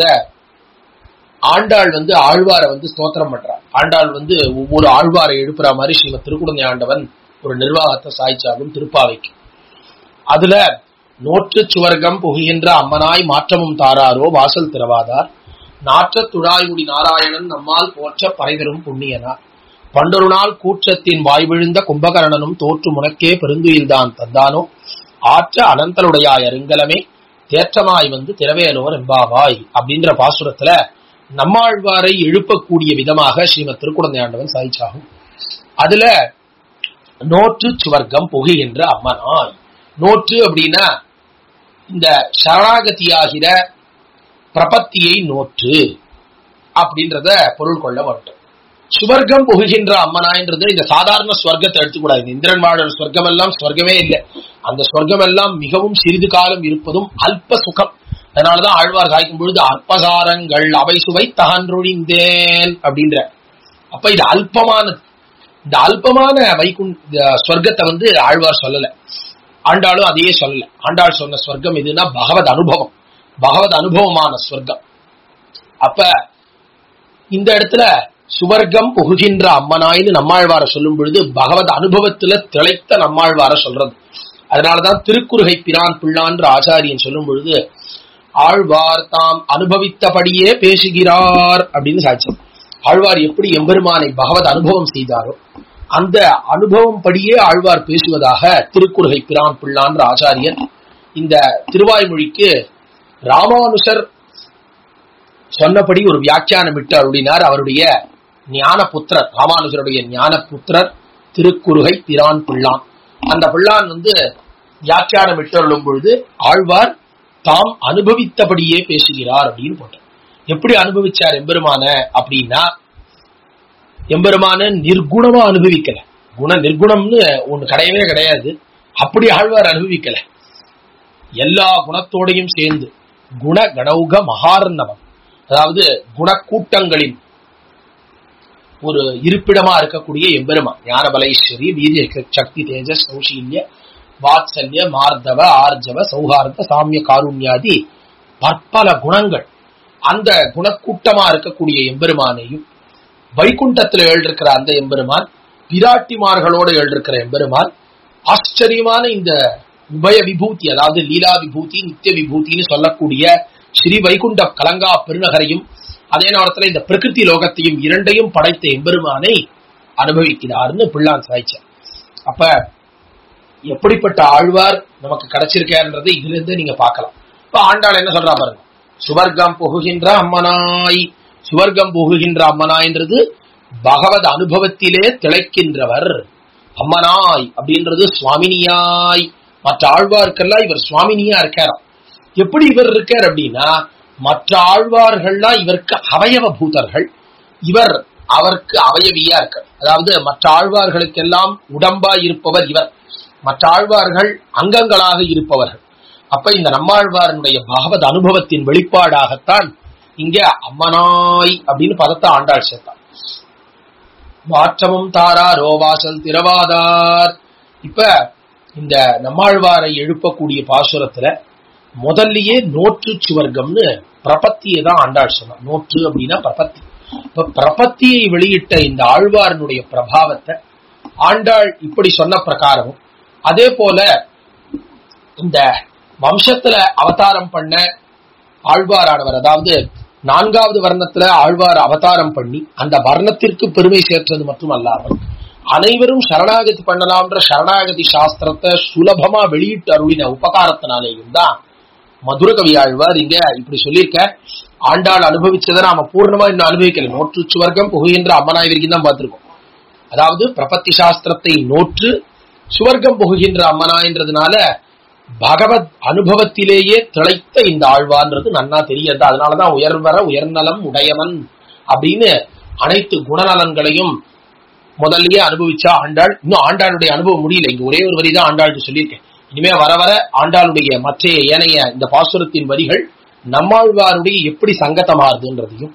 Speaker 1: ஆண்டாள் வந்து ஆழ்வாரை வந்து ஸ்தோத்திரம் பண்றார் ஆண்டாள் வந்து ஒவ்வொரு ஆழ்வாரை எழுப்புற மாதிரி ஸ்ரீமத் திருக்குழந்தை ஆண்டவன் ஒரு நிர்வாகத்தை சாய்ச்சாலும் திருப்பாவைக்கு அதுல நோற்று சுவர்க்கம் புகுகின்ற அம்மனாய் மாற்றமும் தாராரோ வாசல் திறவாதார் நாற்ற துழாய்முடி நாராயணன் நம்மால் போற்ற பறைதரும் புண்ணியனார் பண்டொரு நாள் கூற்றத்தின் வாய்விழுந்த கும்பகரணனும் தோற்று முனக்கே பெருந்துயில்தான் தந்தானோ ஆற்ற அனந்தலுடையாய் அருங்கலமே தேற்றமாய் வந்து திரவேலோர் எம்பாவாய் அப்படின்ற பாசுரத்துல நம்மாழ்வாரை எழுப்பக்கூடிய விதமாக ஸ்ரீமத் திருக்குழந்தை ஆண்டவன் சாய்ச்சாகும் அதுல நோற்று சுவர்க்கம் புகுகின்ற அம்மனாய் நோற்று அப்படின்னா இந்த சரணாகதியாகிற பிரபத்தியை நோற்று அப்படின்றத பொருள் கொள்ள வரட்டும் சுவர்க்கம் புகுகின்ற அம்மனான்றது இந்த சாதாரண ஸ்வர்க்கத்தை எடுத்துக்கூடாது இந்த இந்திரன் வாழற ஸ்வர்க்கம் எல்லாம் ஸ்வர்க்கமே இல்லை அந்த ஸ்வர்க்கம் எல்லாம் மிகவும் சிறிது காலம் இருப்பதும் அல்ப சுகம் அதனாலதான் ஆழ்வார் காய்க்கும் பொழுது அற்பகாரங்கள் அவை சுவை தகன்றொழிந்தேன் அப்படின்ற அப்ப இது அல்பமானது இந்த அல்பமான வைகுண் ஸ்வர்க்கத்தை வந்து ஆழ்வார் சொல்லல ஆண்டாளும் அதையே சொல்லல ஆண்டாள் சொன்ன ஸ்வர்க்கம் எதுனா பகவத் அனுபவம் பகவத் அனுபவமான ஸ்வர்க்கம் அப்ப இந்த இடத்துல சுவர்க்கம் புகுகின்ற அம்மனாயின்னு நம்மாழ்வார சொல்லும் பொழுது பகவத் அனுபவத்துல திளைத்த நம்மாழ்வார சொல்றது அதனாலதான் திருக்குறுகை பிரான் பிள்ளான்ற ஆச்சாரியன் சொல்லும் பொழுது ஆழ்வார் தாம் அனுபவித்தபடியே பேசுகிறார் அப்படின்னு சாட்சியம் ஆழ்வார் எப்படி எம்பெருமானை பகவத் அனுபவம் செய்தாரோ அந்த அனுபவம் படியே ஆழ்வார் பேசுவதாக திருக்குறுகை பிரான் பிள்ளான்ற ஆச்சாரியன் இந்த திருவாய்மொழிக்கு ராமானுஷர் சொன்னபடி ஒரு வியாக்கியானம் விட்டு அருளினார் அவருடைய ஞான புத்திரர் ராமானுஜருடைய ஞான புத்திரர் திருக்குறுகை பிரான் பிள்ளான் அந்த பிள்ளான் வந்து வியாக்கியானம் விட்டு அருளும் பொழுது ஆழ்வார் தாம் அனுபவித்தபடியே பேசுகிறார் அப்படின்னு போட்டார் எப்படி அனுபவிச்சார் எம்பெருமான அப்படின்னா எம்பெருமான நிர்குணமா அனுபவிக்கல குண நிர்குணம்னு ஒண்ணு கிடையவே கிடையாது அப்படி ஆழ்வார் அனுபவிக்கல எல்லா குணத்தோடையும் சேர்ந்து குண கணௌக மகார்ணவம் அதாவது குணக்கூட்டங்களின் ஒரு இருப்பிடமா இருக்கக்கூடிய எம்பெருமான் ஞானபலைஸ்வரி வீரிய சக்தி தேஜஸ் கௌஷீல்ய வாத்சல்ய மார்தவ ஆர்ஜவ சௌஹார்த சாமிய காருண்யாதி பற்பல குணங்கள் அந்த குணக்கூட்டமா இருக்கக்கூடிய எம்பெருமானையும் வைகுண்டத்துல எழுந்திருக்கிற அந்த எம்பெருமான் பிராட்டிமார்களோடு எழுந்திருக்கிற எம்பெருமான் ஆச்சரியமான இந்த உபய விபூதி அதாவது லீலா விபூதி நித்திய விபூதின்னு சொல்லக்கூடிய ஸ்ரீ வைகுண்ட கலங்கா பெருநகரையும் அதே நேரத்துல இந்த பிரகிருதி லோகத்தையும் இரண்டையும் படைத்த எம்பெருமானை அனுபவிக்கிறார்னு பிள்ளான் சாய்ச்சார் அப்ப எப்படிப்பட்ட ஆழ்வார் நமக்கு கிடைச்சிருக்காருன்றதை இதுல இருந்து நீங்க பார்க்கலாம் இப்ப ஆண்டாள் என்ன சொல்றா பாருங்க சுவர்க்கம் புகுகின்ற அம்மனாய் சுவர்க்கம் புகுகின்ற அம்மனாய்ன்றது பகவத் அனுபவத்திலே திளைக்கின்றவர் அம்மனாய் அப்படின்றது சுவாமினியாய் மற்ற ஆழ்வார்க்கெல்லாம் இவர் சுவாமினியா இருக்காராம் எப்படி இவர் இருக்கார் அப்படின்னா மற்ற ஆழ்வார்கள்லாம் இவருக்கு அவயவ பூதர்கள் இவர் அவருக்கு அவயவியா இருக்கார் அதாவது மற்ற ஆழ்வார்களுக்கெல்லாம் உடம்பா இருப்பவர் இவர் மற்ற ஆழ்வார்கள் அங்கங்களாக இருப்பவர்கள் அப்ப இந்த நம்மாழ்வாரனுடைய பகவத் அனுபவத்தின் வெளிப்பாடாகத்தான் இங்க அம்மனாய் அப்படின்னு பதத்தை ஆண்டாள் சேர்த்தார் மாற்றமும் தாரா ரோவாசல் திரவாதார் இப்ப இந்த நம்மாழ்வாரை எழுப்பக்கூடிய பாசுரத்துல முதல்லயே நோற்று சுவர்க்கம்னு பிரபத்தியை தான் ஆண்டாள் சொன்னார் நோற்று அப்படின்னா பிரபத்தி இப்ப பிரபத்தியை வெளியிட்ட இந்த ஆழ்வாரனுடைய பிரபாவத்தை ஆண்டாள் இப்படி சொன்ன பிரகாரமும் அதே போல இந்த வம்சத்துல அவதாரம் பண்ண ஆழ்வாரானவர் அதாவது நான்காவது வர்ணத்துல ஆழ்வார் அவதாரம் பண்ணி அந்த வர்ணத்திற்கு பெருமை சேர்த்தது மட்டும் அல்லாமல் அனைவரும் சரணாகதி பண்ணலாம்ன்ற சரணாகதி சாஸ்திரத்தை சுலபமா வெளியிட்டு அருளின உபகாரத்தினாலேயும் தான் மதுரகவி ஆழ்வார் இங்க இப்படி சொல்லியிருக்க ஆண்டாள் அனுபவிச்சதை நாம பூர்ணமா இன்னும் அனுபவிக்கல நோற்று சுவர்க்கம் புகுகின்ற அம்மனாய் வரைக்கும் தான் பார்த்திருக்கோம் அதாவது பிரபத்தி சாஸ்திரத்தை நோற்று சுவர்க்கம் புகுகின்ற அம்மனாயின்றதுனால பகவத் அனுபவத்திலேயே திளைத்த இந்த ஆழ்வான்றது நன்னா தெரியாது அதனாலதான் உயர்வர உயர்நலம் உடையவன் அப்படின்னு அனைத்து குணநலன்களையும் முதல்லயே அனுபவிச்சா ஆண்டாள் இன்னும் ஆண்டாளுடைய அனுபவம் முடியல இங்க ஒரே ஒரு வரி தான் ஆண்டாளுக்கு சொல்லியிருக்கேன் இனிமே வர வர ஆண்டாளுடைய மற்ற ஏனைய இந்த பாசுரத்தின் வரிகள் நம்மாழ்வாருடைய எப்படி சங்கத்தமாகுதுன்றதையும்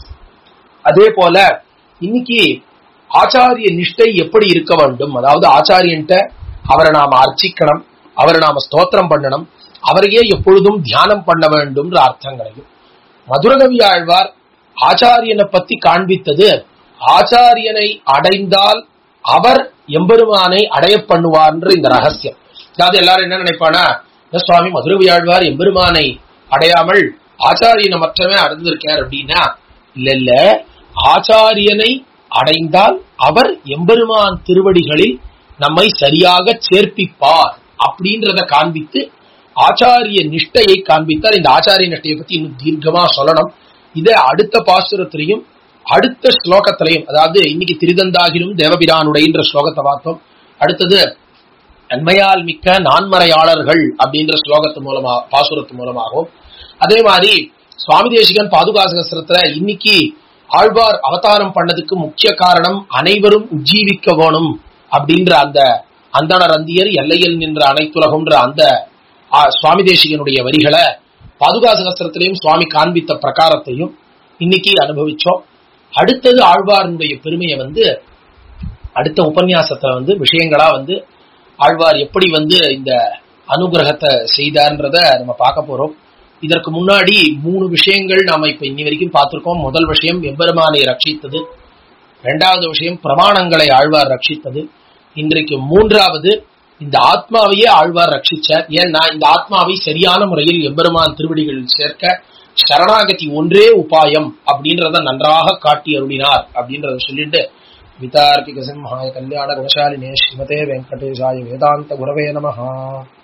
Speaker 1: அதே போல இன்னைக்கு ஆச்சாரிய நிஷ்டை எப்படி இருக்க வேண்டும் அதாவது ஆச்சாரியன்ட்ட அவரை நாம அர்ச்சிக்கணும் அவரை நாம ஸ்தோத்திரம் பண்ணணும் அவரையே எப்பொழுதும் தியானம் பண்ண வேண்டும்ன்ற அர்த்தங்களையும் மதுரகவி ஆழ்வார் ஆச்சாரியனை பத்தி காண்பித்தது ஆச்சாரியனை அடைந்தால் அவர் எம்பெருமானை அடைய பண்ணுவார்ன்ற இந்த ரகசியம் அதாவது எல்லாரும் என்ன நினைப்பானா "என்ன சுவாமி மதுரவி ஆழ்வார் எம்பெருமானை அடையாமல் ஆச்சாரியனை மற்றவே அடைந்திருக்கார் அப்படின்னா இல்ல இல்ல ஆச்சாரியனை அடைந்தால் அவர் எம்பெருமான் திருவடிகளில் நம்மை சரியாக சேர்ப்பிப்பார் அப்படின்றத காண்பித்து ஆச்சாரிய நிஷ்டையை காண்பித்தார் இந்த ஆச்சாரிய நிஷ்டையை பத்தி இன்னும் தீர்க்கமா சொல்லணும் இதை அடுத்த பாசுரத்திலையும் அடுத்த ஸ்லோகத்திலையும் அதாவது இன்னைக்கு திருதந்தாகிலும் தேவபிரானுடைன்ற ஸ்லோகத்தை பார்த்தோம் அடுத்தது நன்மையால் மிக்க நான்மறையாளர்கள் அப்படின்ற ஸ்லோகத்து மூலமா பாசுரத்து மூலமாகவும் அதே மாதிரி சுவாமி தேசிகன் பாதுகா சகஸ்திரத்துல இன்னைக்கு ஆழ்வார் அவதாரம் பண்ணதுக்கு முக்கிய காரணம் அனைவரும் உஜ்ஜீவிக்க வேணும் அப்படின்ற அந்த அந்தணர் அந்தியர் எல்லையில் நின்ற அனைத்துலகம்ன்ற அந்த ஆ, சுவாமி தேசிகனுடைய வரிகளை பாதுகா சகஸ்திரத்திலையும் சுவாமி காண்பித்த பிரகாரத்தையும் இன்னைக்கு அனுபவிச்சோம் அடுத்தது ஆழ்வாருடைய பெருமையை வந்து அடுத்த உபன்யாசத்துல வந்து விஷயங்களா வந்து ஆழ்வார் எப்படி வந்து இந்த அனுகிரகத்தை செய்தார்ன்றத நம்ம பார்க்க போறோம் இதற்கு முன்னாடி மூணு விஷயங்கள் நாம இப்ப இன்னி வரைக்கும் பார்த்திருக்கோம் முதல் விஷயம் எம்பெருமானை ரட்சித்தது இரண்டாவது விஷயம் பிரமாணங்களை ஆழ்வார் ரட்சித்தது இன்றைக்கு மூன்றாவது இந்த ஆத்மாவையே ஆழ்வார் ரட்சிச்சார் ஏன்னா இந்த ஆத்மாவை சரியான முறையில் எம்பெருமான் திருவடிகளில் சேர்க்க சரணாகதி ஒன்றே உபாயம் அப்படின்றத நன்றாக காட்டி அருளினார் அப்படின்றத சொல்லிட்டு விதார்க்கிக சிம்ஹாய கல்யாண குணசாலினே ஸ்ரீமதே வெங்கடேசாய வேதாந்த குரவே நமஹா